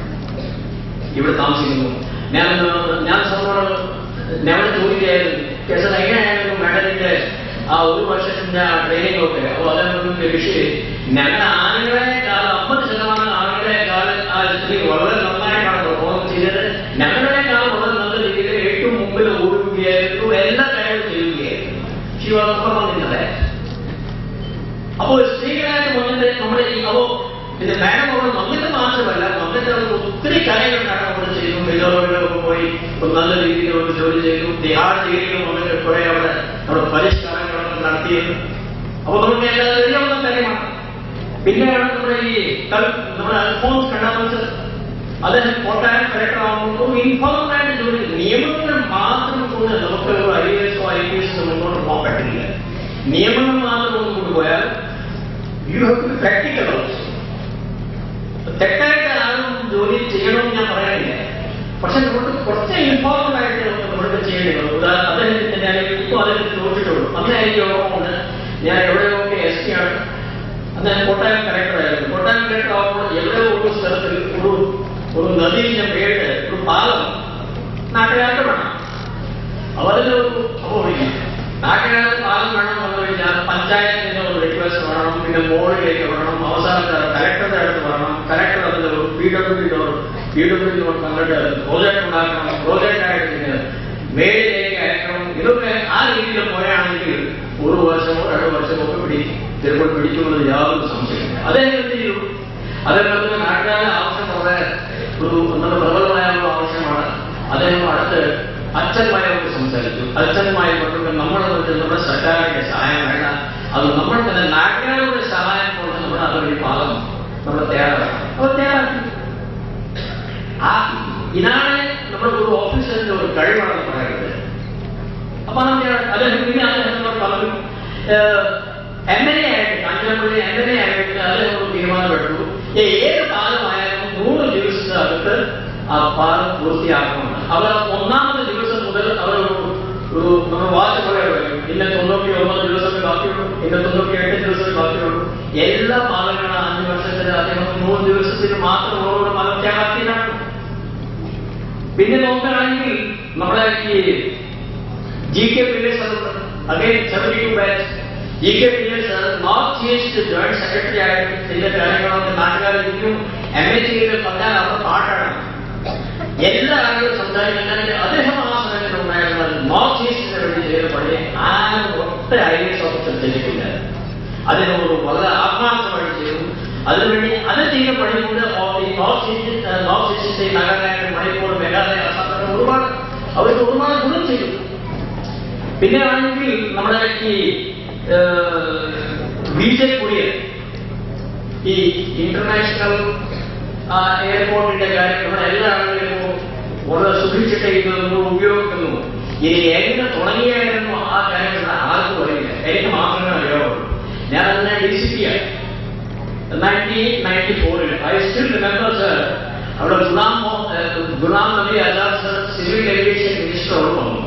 ഇവിടെ താമസിക്കുന്നു ഞാൻ ഞാൻ സാറിനോട് ഞാൻ ചോദിക്കുകയായിരുന്നു കേസർ എങ്ങനെയായിരുന്നു മാഡത്തിന്റെ ആ ഒരു വർഷത്തിന്റെ ആ ട്രെയിനിങ് ഒക്കെ അപ്പോൾ അദ്ദേഹം വിഷയം ഞങ്ങൾ ആളുകളെക്കാൾ അമ്പത് ശതമാനം ആളുകളെക്കാൾ ആ സ്ത്രീ വളരെ നന്നായിട്ടാണ് പെർഫോം ചെയ്തത് ഞങ്ങളെക്കാൾ വളരെ നല്ല രീതിയിൽ ഏറ്റവും മുമ്പിൽ ഓടുകയായിരുന്നു എല്ലാ കാര്യങ്ങളും ചെയ്യുകയായിരുന്നു ശിവപ്രമാണിക്കുന്നത് അപ്പോൾ സ്ത്രീകളായിട്ട് വന്നിട്ട് നമ്മുടെ ഈ അപ്പോ ഇത് മാഡം അവിടെ വന്നിട്ട് മാത്രമല്ല വന്നിട്ട് അവർ ഒത്തിരി കാര്യങ്ങൾ മാഡം അവിടെ ചെയ്തു വിധവകളിലൊക്കെ പോയി ഒരു നല്ല രീതിയിൽ ഒരു ജോലി ചെയ്തു ബിഹാർ ഏരിയയിൽ വന്നിട്ട് കുറെ അവിടെ നമ്മുടെ പരിഷ്കാരങ്ങളൊക്കെ നടത്തിയത് അപ്പോൾ നമുക്ക് എല്ലാവരും അറിയാവുന്ന കാര്യമാണ് പിന്നെയാണ് നമ്മുടെ ഈ കൽ- നമ്മുടെ അൽഫോൺസ് കണ്ടാമസ് അദ്ദേഹം കോട്ടയം കലക്ടർ ആകുമ്പോൾ ഇൻഫോർമൽ ആയിട്ട് ജോലി ചെയ്തു. നിയമങ്ങൾ മാത്രം കൊണ്ട് നമുക്ക് ഒരു ഐ എസോ ഐ പി എസോ മുന്നോട്ട് പോകാൻ പറ്റില്ല നിയമങ്ങൾ മാത്രം കൊണ്ട് കൊണ്ടുപോയാൽ you have to practical also തെറ്റായിട്ട് ആരും ജോലി ചെയ്യണമെന്ന് ഞാൻ പറയുന്നില്ല പക്ഷെ നമുക്ക് കുറച്ച് ഇൻഫോർമൽ ആയിട്ട് നമുക്ക് നമ്മൾക്ക് ചെയ്യേണ്ടി വരും ഉദാഹരണം അദ്ദേഹത്തിന്റെ ഞാൻ ഇപ്പോൾ അദ്ദേഹം ചോദിച്ചിട്ടുള്ളൂ അന്ന് എനിക്ക് ഓർമ്മയുണ്ട് ഞാൻ എവിടെയൊക്കെ എസ് ടി ആണ് അന്ന് ഞാൻ കോട്ടയം കലക്ടർ ആയിരുന്നു കോട്ടയം കലക്ടർ ആകുമ്പോൾ എവിടെയോ ഒരു സ്ഥലത്തിൽ ഒരു ഒരു നദീന്റെ പേര് ഒരു പാലം നാട്ടുകാർക്ക് വേണം അവരുടെ ഒരു അപ്പോൾ നാട്ടുകാർക്ക് പാലം വേണം എന്ന് കഴിഞ്ഞാൽ പഞ്ചായത്തിന്റെ ഒരു റിക്വസ്റ്റ് വേണം പിന്നെ ബോർഡിലേക്ക് വരണം അവസാനത്തെ കലക്ടറുടെ അടുത്ത് വരണം കലക്ടർ അതിന്റെ ഒരു പി ഡബ്ല്യു പി ഡബ്ല്യു തങ്ങളുടെ പ്രോജക്ട് ഉണ്ടാക്കണം പ്രോജക്റ്റ് ആയിട്ട് പിന്നെ മേലിലേക്ക് അയക്കണം ഇതൊക്കെ ആ രീതിയിൽ പോയാണെങ്കിൽ ഒരു വർഷമോ രണ്ട് വർഷമോ ഒക്കെ പിടി ചിലപ്പോൾ പിടിക്കുമെന്നത് യാതൊരു സംശയമില്ല അദ്ദേഹം എന്ത് ചെയ്തു അദ്ദേഹത്തിന് നാട്ടുകാരുടെ ആവശ്യം വളരെ ഒരു നമ്മുടെ പ്രബലമായ ഒരു ആവശ്യമാണ് അദ്ദേഹം അടുത്ത് അച്ഛന്മാരോട് സംസാരിച്ചു അച്ഛന്മാരെ കൊണ്ടുകൊണ്ട് നമ്മളെ കൊണ്ട് നമ്മുടെ സർക്കാരിന്റെ സഹായം വേണ്ട അത് നമ്മൾ തന്നെ നാട്ടുകാരുടെ സഹായം കൊണ്ട് നമ്മൾ അതൊരു ഭാഗം നമ്മൾ തയ്യാറാക്കണം അവർ തയ്യാറാക്കി ആ ഇതാണ് നമ്മുടെ ഒരു ഓഫീസറിന്റെ ഒരു കഴിവാണെന്ന് പറയുന്നത് അപ്പൊ നമ്മൾ അദ്ദേഹം പിന്നെ അദ്ദേഹം പറഞ്ഞു എം എൽ എ ആയിട്ട് കാഞ്ചനപ്പള്ളി എം എൽ എ ആയിട്ട് അദ്ദേഹം ഒരു തീരുമാനമെടുത്തു ഏ, ഏത് പാലമായാലും നൂറ് ദിവസത്തിനകത്ത് ആ പാലം പൂർത്തിയാക്കണം അവർ ഒന്നാമത്തെ ദിവസം മുതൽ അവർ ഒരു ഒരു നമ്മൾ വാച്ച് പോലെ വരും പിന്നെ തൊണ്ണൂറ്റി ഒമ്പത് ദിവസമേ ബാക്കിയുള്ളൂ പിന്നെ തൊണ്ണൂറ്റി എട്ട് ദിവസമേ ബാക്കിയുള്ളൂ എല്ലാ പാലങ്ങളും അഞ്ച് വർഷത്തിൽ അദ്ദേഹം മൂന്ന് ദിവസത്തിന് മാത്രം ഓരോ മതത്യാഗത്തിനാണ് പിന്നെ നോക്കുകയാണെങ്കിൽ നമ്മുടെ ഈ G K pillars again seventy two batch G K pillars north east joint secretary ആയിട്ട് ചില കാര്യങ്ങളൊക്കെ നാട്ടുകാരിക്കും എം എ സിയിൽ പറഞ്ഞാൽ അവർ പാട്ടാണ് എല്ലാ കാര്യങ്ങളും സംസാരിക്കുന്നത് അദ്ദേഹം ആ സമയത്ത് ഉണ്ടായിരുന്നത് നോർത്ത് ഈസ്റ്റിന് വേണ്ടി ചെയ്ത പണി ആ ഒറ്റ ഐ എസ് ഓഫീസർ ചെയ്തിട്ടില്ല അതിനോട് വളരെ ആത്മാർത്ഥമായിട്ട് ചെയ്തു അതിനുവേണ്ടി അത് ചെയ്ത പണി കൊണ്ട് ഈ നോർത്ത് ഈസ്റ്റ് നോർത്ത് ഈസ്റ്റിന്റെ നാഗാലാൻഡ് മണിപ്പൂർ മേഘാലയ അസം ഒരുപാട് അവർക്ക് ഒരുപാട് ഗുണം ചെയ്തു പിന്നെ ആണെങ്കിൽ നമ്മുടെ ഈ ബി ജെ കുടിയൻ ഈ ഇന്റർനാഷണൽ എയർപോർട്ടിന്റെ കാര്യം നമ്മുടെ എല്ലാ ആളുകളും വളരെ സൂക്ഷിച്ചിട്ട് ഇത് ഉപയോഗിക്കുന്നു ഇനി എങ്ങനെ തുടങ്ങിയായിരുന്നു ആ കാര്യങ്ങൾ ആർക്കും അറിയില്ല എനിക്ക് മാത്രമേ അറിയാവുള്ളൂ ഞാൻ അതിനെ ഡി സി പി ആയി നയൻറ്റീൻ നയൻറ്റി ഫോറിൽ ഐ സ്റ്റിൽ റിമെമ്പർ സർ അവിടെ ഗുലാം മോ- ഏഹ് Ghulam Nabi Azad sir civil aviation മിനിസ്റ്ററോട് വന്നു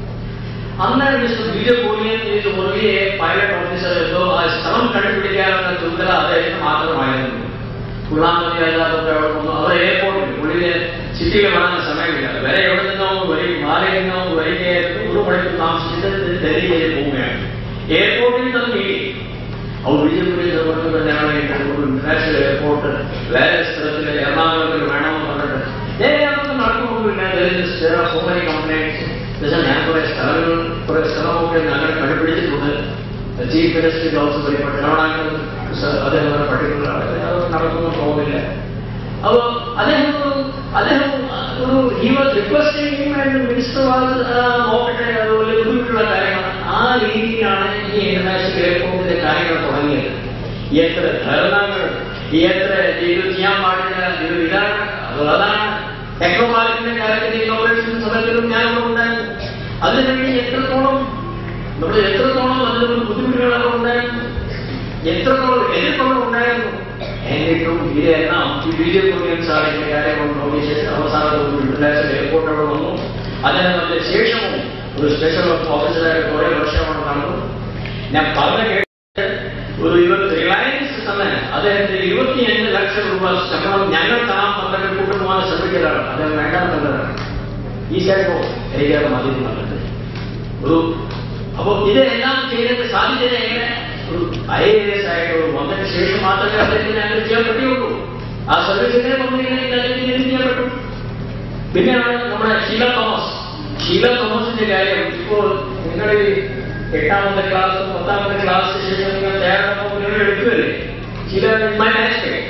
അന്ന് മിസ്റ്റർ ബി ജെ കോടിയൻ ഇത് മുറിയെ പൈലറ്റ് ഓഫീസർ എന്തോ ആ സ്ഥലം കണ്ടുപിടിക്കാനുള്ള ചുമതല അദ്ദേഹത്തിന് മാത്രമായിരുന്നു ഗുലാം നബി ആസാദ് ഒക്കെ അവിടെ വന്നു അവർ എയർപോർട്ടിൽ പുള്ളിയെ സിറ്റിയിൽ വരാൻ സമയമില്ല വരെ എവിടെ നിന്നോ വരി മാറി നിന്നോ വരികയായിരുന്നു ഒരു മണിക്കൂർ താമസിച്ചിട്ട് ഡൽഹിയിലേക്ക് പോവുകയാണ് എയർപോർട്ടിൽ നിന്ന് മീറ്റി അവർ ബി ജെ പി പറഞ്ഞു തന്നെയാണ് ഒരു ഇന്റർനാഷണൽ എയർപോർട്ട് വേറെ സ്ഥലത്തിൽ എറണാകുളത്തിൽ വേണമെന്ന് പറഞ്ഞിട്ട് ഏ അതൊക്കെ നടക്കുന്നില്ല സോ മെനി കംപ്ലൈൻറ്റ്സ് എന്നുവെച്ചാൽ ഞാൻ കുറെ സ്ഥലങ്ങൾ കുറെ സ്ഥലമൊക്കെ ഞങ്ങൾ കണ്ടുപിടിച്ചിട്ടുണ്ട് ചീഫ് മിനിസ്റ്റർ ഓൾസോ വെരി പട്ടണമാണെങ്കിൽ അദ്ദേഹം വളരെ പർട്ടിക്കുലർ അത് നടക്കുന്നു തോന്നില്ല അപ്പോൾ അദ്ദേഹം അദ്ദേഹം ഒരു he was requesting minister was നോക്കട്ടെ അതുപോലെ ബുദ്ധിമുട്ടുള്ള കാര്യമാണ് ആ രീതിയിലാണ് ഈ ഇന്റർനാഷണൽ എയർപോർട്ടിന്റെ കാര്യങ്ങൾ തുടങ്ങിയത് എത്ര ധാരണകൾ എത്ര ഇത് ചെയ്യാൻ പാടില്ല ഇത് ഇതാണ് അത് അതാണ് ടെക്നോപാർക്കിന്റെ കാര്യത്തിൽ ഇന്നോവേഷൻ സമയത്തിലും ഞാനവിടെ ഉണ്ടായിരുന്നു അതിനുവേണ്ടി എത്രത്തോളം നമ്മൾ എത്രത്തോളം അതിലൊരു ബുദ്ധിമുട്ടുകളൊക്കെ ഉണ്ടായിരുന്നു എത്രത്തോളം എതിർപ്പുകൾ ഉണ്ടായിരുന്നു എന്നിട്ടും ഇതെല്ലാം ഈ ബി ജെ പി സാറിന്റെ കാര്യങ്ങൾ നോക്കിയ അവസാനത്തെ ഒരു ഇന്റർനാഷണൽ എയർപോർട്ട് അവിടെ വന്നു അതിന് അതിന്റെ ശേഷവും ഒരു സ്പെഷ്യൽ ഓഫീസറായിട്ട് കുറെ വർഷം അവിടെ നടന്നു ഞാൻ പറഞ്ഞ കേട്ട് ഒരു ഇരുപത്തി റിലയൻസ് തന്നെ അദ്ദേഹത്തിന് ഇരുപത്തിയഞ്ച് ലക്ഷം രൂപ ശമ്പളം ഞങ്ങൾ തരാൻ പന്ത്രണ്ട് കൊണ്ടുപോകാൻ ശ്രമിക്കലാണ് അദ്ദേഹം വേണ്ടാന്നുള്ളതാണ് ഈ സൈഡോ എനിക്കത് മതി എന്നുള്ളത് ഒരു അപ്പൊ ഇതെല്ലാം ചെയ്തിട്ട് സാധിച്ചത് എങ്ങനെ ഒരു ഐ എ എസ് ആയിട്ട് ഒരു വന്നതിന് ശേഷം മാത്രമേ അദ്ദേഹത്തിന് അങ്ങനെ ചെയ്യാൻ പറ്റുള്ളൂ ആ സർവീസിനെ വന്നില്ലെങ്കിൽ അദ്ദേഹത്തിന് എന്ത് ചെയ്യാൻ പറ്റും പിന്നെയാണ് നമ്മുടെ ഷീല തോമസ് ഷീല തോമസിന്റെ കാര്യം ഇപ്പോൾ നിങ്ങൾ ഈ എട്ടാമത്തെ ക്ലാസ് പത്താമത്തെ ക്ലാസ് ശേഷം നിങ്ങൾ തയ്യാറാക്കുമ്പോൾ നിങ്ങൾ എടുക്കുകയല്ലേ ഷീല മൈ ആസ്പെക്ട്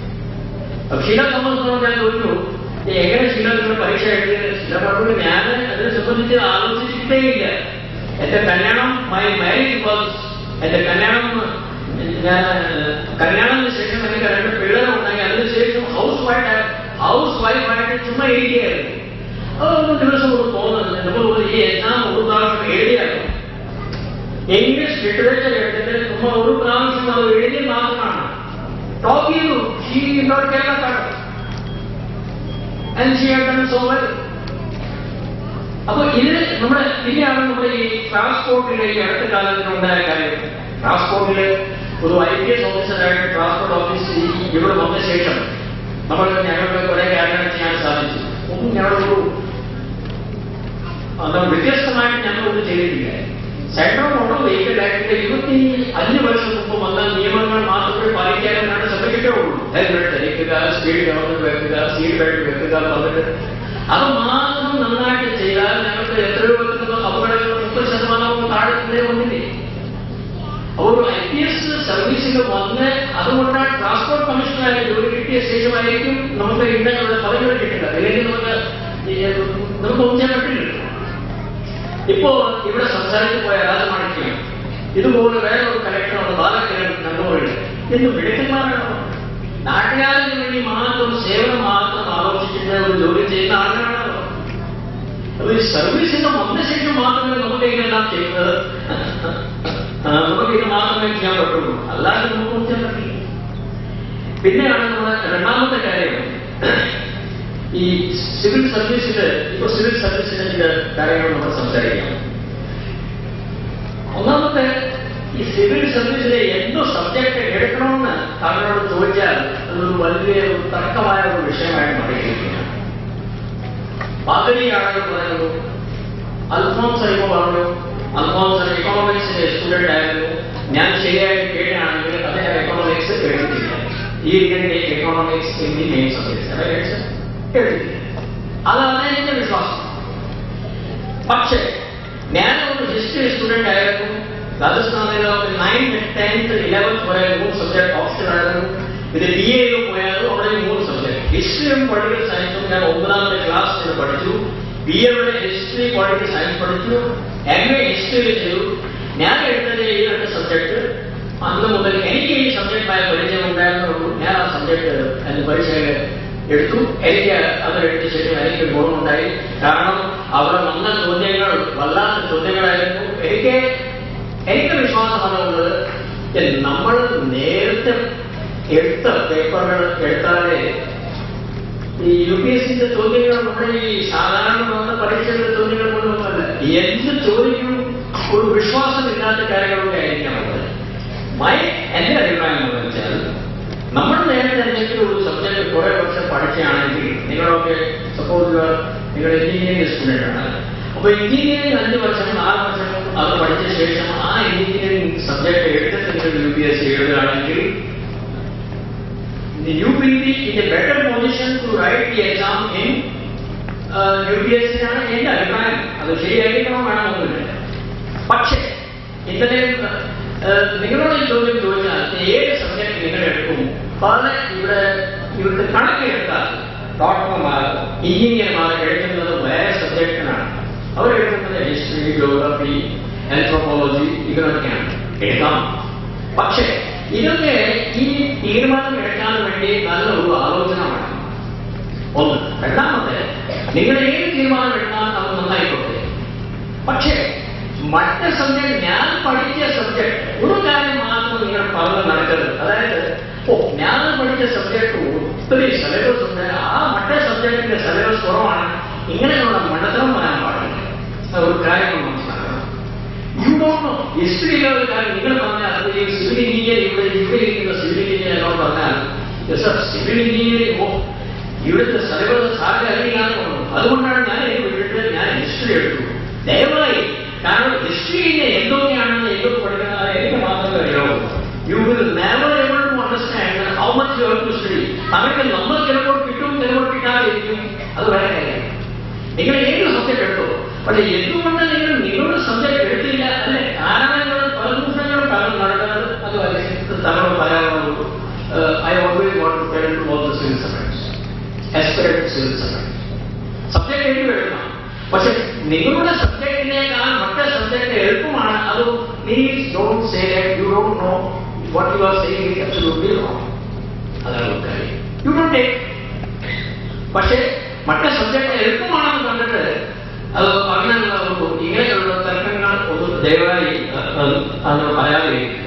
അപ്പൊ ഷീല തോമസിനോട് ഞാൻ ചോദിച്ചു "നീ എങ്ങനെ ഷീല നിങ്ങൾ പരീക്ഷ എഴുതിയത് ഷീല പറഞ്ഞു ഞാൻ അതിനെ സംബന്ധിച്ച് ആലോചിച്ചിട്ടേ ഇല്ല എന്റെ കല്യാണം മൈ മാരേജ് വാസ് എന്റെ കല്യാണം ഞാൻ കല്യാണത്തിന് ശേഷം എനിക്ക് രണ്ട് പിള്ളേരുണ്ടായി അതിനുശേഷം ഹൗസ് വൈഫ് ഹൗസ് വൈഫായിട്ട് ചുമ്മാ എഴുതിയായിരുന്നു അതൊന്നും ദിവസം ഒരു തോന്നുന്നത് നമ്മൾ ഒരു ഈ എക്സാം ഒരു പ്രാവശ്യം എഴുതിയാലും ഇംഗ്ലീഷ് ലിറ്ററേച്ചർ എടുത്തിട്ട് ചുമ്മാ ഒരു പ്രാവശ്യം അത് എഴുതി മാത്രമാണ് ടോക്ക് ചെയ്തു ഷീ നോട്ട് കേരളക്കാരൻ and she had done so well അപ്പൊ ഇതിന് നമ്മുടെ പിന്നെയാണ് നമ്മുടെ ഈ ട്രാൻസ്പോർട്ടിലെ ഈ അടുത്ത കാലത്തിൽ ഉണ്ടായ കാര്യം ട്രാൻസ്പോർട്ടില് ഒരു ഐ പി എസ് ഓഫീസറായിട്ട് ട്രാൻസ്പോർട്ട് ഓഫീസ് ഈ ഇവിടെ വന്ന ശേഷം നമ്മൾ ഞങ്ങളുടെ കുറെ കാര്യങ്ങൾ ചെയ്യാൻ സാധിച്ചു ഒന്നും ഞങ്ങളൊരു അത് വ്യത്യസ്തമായിട്ട് ഞങ്ങളൊന്നും ചെയ്തിട്ടില്ല സെൻട്രൽ മോട്ടോർ വെഹിക്കിൾ ആക്ടിന്റെ ഇരുപത്തി അഞ്ച് വർഷം മുമ്പ് വന്ന നിയമങ്ങൾ മാത്രമേ പാലിക്കാനാണ് ശ്രമിച്ചിട്ടേ ഉള്ളൂ ഹെൽമെറ്റ് ധരിക്കുക സ്പീഡ് ഗവൺമെന്റ് വെക്കുക സീറ്റ് ബെൽറ്റ് വെക്കുക പറഞ്ഞിട്ട് അത് മാത്രം നന്നായിട്ട് ചെയ്താൽ ഞങ്ങൾക്ക് എത്രയോ പറ്റുന്ന അപകടങ്ങൾ മുപ്പത് ശതമാനവും താഴെ തന്നെ വന്നില്ലേ അപ്പോൾ ഒരു ഐ പി എസ് സർവീസിൽ വന്ന് അതുകൊണ്ടാണ് ട്രാൻസ്പോർട്ട് കമ്മീഷണറായി ജോലി കിട്ടിയ ശേഷമായിരിക്കും നമുക്ക് ഇന്നലെ പദവികൾ കിട്ടുന്നത് അല്ലെങ്കിൽ നമുക്ക് ഈ നമുക്ക് ഒന്നും ചെയ്യാൻ പറ്റില്ലല്ലോ ഇപ്പോ ഇവിടെ സംസാരിച്ചു പോയ രാജമാണിക്യം ഇതുപോലെ വേറെ ഒരു കലക്ടറാണ് ബാലകിരൺ കണ്ണൂരിൽ എന്ന് മിടുക്കന്മാരാണ് നാട്ടുകാരിന് വേണ്ടി മാത്രം സേവനം മാത്രം ആലോചിച്ചിട്ട് ഒരു ജോലി ചെയ്യുന്ന ആളുകളാണല്ലോ അപ്പൊ ഈ സർവീസിന്റെ വന്ന ശേഷം മാത്രമേ നമുക്ക് ഇതെല്ലാം ചെയ്യുന്നത് ആ, നമുക്ക് ഇത് മാത്രമേ ചെയ്യാൻ പറ്റുള്ളൂ അല്ലാതെ നമുക്ക് ചെയ്യാൻ പറ്റില്ല പിന്നെയാണ് നമ്മുടെ രണ്ടാമത്തെ കാര്യം ഈ സിവിൽ സർവീസില് ഇപ്പൊ സിവിൽ സർവീസിന്റെ കാര്യങ്ങൾ നമ്മൾ സംസാരിക്കാം ഒന്നാമത്തെ ഈ സിവിൽ സർവീസിലെ എന്തോ സബ്ജക്ട് എടുക്കണമെന്ന് താങ്കളോട് ചോദിച്ചാൽ അതൊരു വലിയ ഒരു തർക്കമായ ഒരു വിഷയമായി മാറിയിരിക്കുകയാണ് പാകരി ആളുകൾ പറയുന്നു അൽഫോൺസ് അയ്യോ പറഞ്ഞു അൽഫോൺസ് എക്കണോമിക്സിന്റെ സ്റ്റുഡന്റ് ആയിരുന്നു ഞാൻ ശരിയായിട്ട് കേട്ടാണെങ്കിൽ അദ്ദേഹം എക്കണോമിക്സ് എഴുതിയില്ല ഈ ഇതിന്റെ എക്കണോമിക്സ് എന്നീ മെയിൻ സബ്ജക്ട്സ് എഴുതിയില്ല അതാണ് എന്റെ വിശ്വാസം പക്ഷേ ഞാൻ ഒരു ഹിസ്റ്ററി സ്റ്റുഡന്റ് ആയിരുന്നു രാജസ്ഥാനിലെ നയൻത്ത് ടെൻത്ത് ഇലവൻത്ത് വരെ മൂന്ന് സബ്ജക്ട് ഓപ്ഷൻ ആയിരുന്നു ഇത് ബി എയിൽ പോയാലും അവിടെ മൂന്ന് സബ്ജക്ട് ഹിസ്റ്ററിയും പൊളിറ്റിക്കൽ സയൻസും ഞാൻ ഒമ്പതാമത്തെ ക്ലാസ്സിൽ പഠിച്ചു ബി എയുടെ ഹിസ്റ്ററി പൊളിറ്റിക്കൽ സയൻസ് പഠിച്ചു എം എ ഹിസ്റ്ററി ചെയ്തു ഞാൻ എടുത്തത് ഈ രണ്ട് സബ്ജക്ട് അന്ന് മുതൽ എനിക്ക് ഈ സബ്ജക്റ്റായ പരിചയം ഉണ്ടായിരുന്നുള്ളൂ ഞാൻ ആ സബ്ജക്ട് എന്ന് പരിചയം എടുത്തു എനിക്ക് അത് എടുത്ത ശേഷം എനിക്ക് ഗുണമുണ്ടായി കാരണം അവിടെ വന്ന ചോദ്യങ്ങൾ വല്ലാത്ത ചോദ്യങ്ങളായിരുന്നു എനിക്ക് എനിക്ക് വിശ്വാസം അതുള്ളത് നമ്മൾ നേരത്തെ എടുത്ത പേപ്പറുകൾ എടുത്താലേ ഈ യു പി എസ് സിന്റെ ചോദ്യങ്ങൾ നമ്മുടെ ഈ സാധാരണ വന്ന പരീക്ഷയുടെ ചോദ്യങ്ങൾ കൊണ്ടൊന്നുമല്ല എന്ത് ചോദിക്കും ഒരു വിശ്വാസമില്ലാത്ത കാര്യങ്ങളൊക്കെ ആയിരിക്കാം ഉള്ളത് മൈ എന്റെ അഭിപ്രായം എന്ന് വെച്ചാൽ നമ്മൾ നേരത്തെ എന്തെങ്കിലും ഒരു സബ്ജക്ട് കുറെ വർഷം പഠിക്കുകയാണെങ്കിൽ നിങ്ങളൊക്കെ സപ്പോസ് നിങ്ങൾ എഞ്ചിനീയറിംഗ് സ്റ്റുഡന്റ് ആണ് അപ്പൊ എഞ്ചിനീയറിംഗ് അഞ്ച് വർഷം നാല് വർഷം അത് പഠിച്ച ശേഷം ആ എഞ്ചിനീയറിംഗ് സബ്ജക്ട് എടുത്തിട്ട് നിങ്ങൾ യു പി എസ് സി എഴുതുകയാണെങ്കിൽ you will be in a better position to write the exam in U P S C ആണ് എന്റെ അഭിപ്രായം അത് ശരിയായിരിക്കണം വേണമെന്നില്ല പക്ഷേ ഇന്നലെ ഏഹ്, നിങ്ങളോട് ഈ ചോദ്യം ചോദിച്ചാൽ ഏത് സബ്ജക്ട് നിങ്ങൾ എടുക്കും പല ഇവിടെ ഇവർക്ക് കണക്കെടുത്താൽ ഡോക്ടർമാർ എഞ്ചിനീയർമാർ എടുക്കുന്നത് വേറെ സബ്ജക്റ്റിനാണ് അവർ എടുക്കുന്നത് ഹിസ്റ്ററി ജോഗ്രഫി ആന്ത്രോപോളജി ഇതൊക്കെയാണ് എഴുതാം പക്ഷേ ഇതൊക്കെ ഈ തീരുമാനം എടുക്കാൻ വേണ്ടി നല്ലൊരു ആലോചന വേണം ഒന്ന് രണ്ടാമത്തെ നിങ്ങൾ ഏത് തീരുമാനം എടുത്താൽ അത് നന്നായിക്കോട്ടെ പക്ഷേ മറ്റ് സബ്ജക്ട് ഞാൻ പഠിച്ച സബ്ജക്ട് ഒരു കാര്യം മാത്രം നിങ്ങൾ പറഞ്ഞു നടക്കരുത് അതായത് ഓ ഞാൻ പഠിച്ച സബ്ജക്ട് ഒത്തിരി സിലബസ് ഉണ്ട് ആ മറ്റേ സബ്ജക്റ്റിന്റെ സിലബസ് കുറവാണ് ഇങ്ങനെയുള്ള മണ്ടത്തരം വരാൻ പാടില്ല അത് ഒരു കാര്യം നമ്മൾ മനസ്സിലാക്കണം യു ഡോണ്ട് നോ ഹിസ്റ്ററിയിലെ ഒരു കാര്യം നിങ്ങൾ പറഞ്ഞാൽ അത് ഈ സിവിൽ എഞ്ചിനീയർ ഇവിടെ ഇവിടെ ഇരിക്കുന്ന സിവിൽ എഞ്ചിനീയർ എന്നോട് പറഞ്ഞാൽ സിവിൽ എഞ്ചിനീയറിംഗ് ഓ ഇവിടുത്തെ സിലബസ് ആകെ അറിയില്ലാന്ന് തോന്നുന്നു അതുകൊണ്ടാണ് ഞാൻ ഇത് വിട്ടിട്ട് ഞാൻ ഹിസ്റ്ററി എടുത്തു ദയവായി കാരണം ഹിസ്റ്ററിയിലെ എന്തൊക്കെയാണെന്ന് എന്തൊക്കെ പഠിക്കുന്നത് അത് എനിക്ക് മാത്രമേ അറിയാവൂ you will never able to understand how much you have to study അവർക്ക് നമ്മൾ ചിലപ്പോൾ കിട്ടും ചിലപ്പോൾ കിട്ടാതിരിക്കും അത് വേറെ കാര്യം നിങ്ങൾ ഏത് സബ്ജക്ട് എടുത്തോ പക്ഷെ എന്തുകൊണ്ട് നിങ്ങൾ നിങ്ങളുടെ സബ്ജക്ട് എടുത്തില്ല അല്ലെ കാരണങ്ങൾ പല ദിവസങ്ങളും കാരണം നടക്കുന്നത് അത് തങ്ങളോട് പറയാനുള്ളൂ I always want to tell to all the civil servants aspirant civil servants subject എഴുതി എഴുതണം പക്ഷെ നിങ്ങളുടെ സബ്ജക്റ്റിനേക്കാൾ മറ്റേ സബ്ജക്ട് എളുപ്പമാണ് അത് please don't say you don't know what you are saying is absolutely wrong അതാണ് ഒരു കാര്യം യു ഡോണ്ട് ടേക്ക് പക്ഷേ മറ്റേ സബ്ജക്ട് എളുപ്പമാണെന്ന് കണ്ടിട്ട് അത് അങ്ങനെയുള്ള ഒരു ഇങ്ങനെയുള്ള തർക്കങ്ങൾ ഒന്ന് ദയവായി അത് പറയാതിരിക്കുക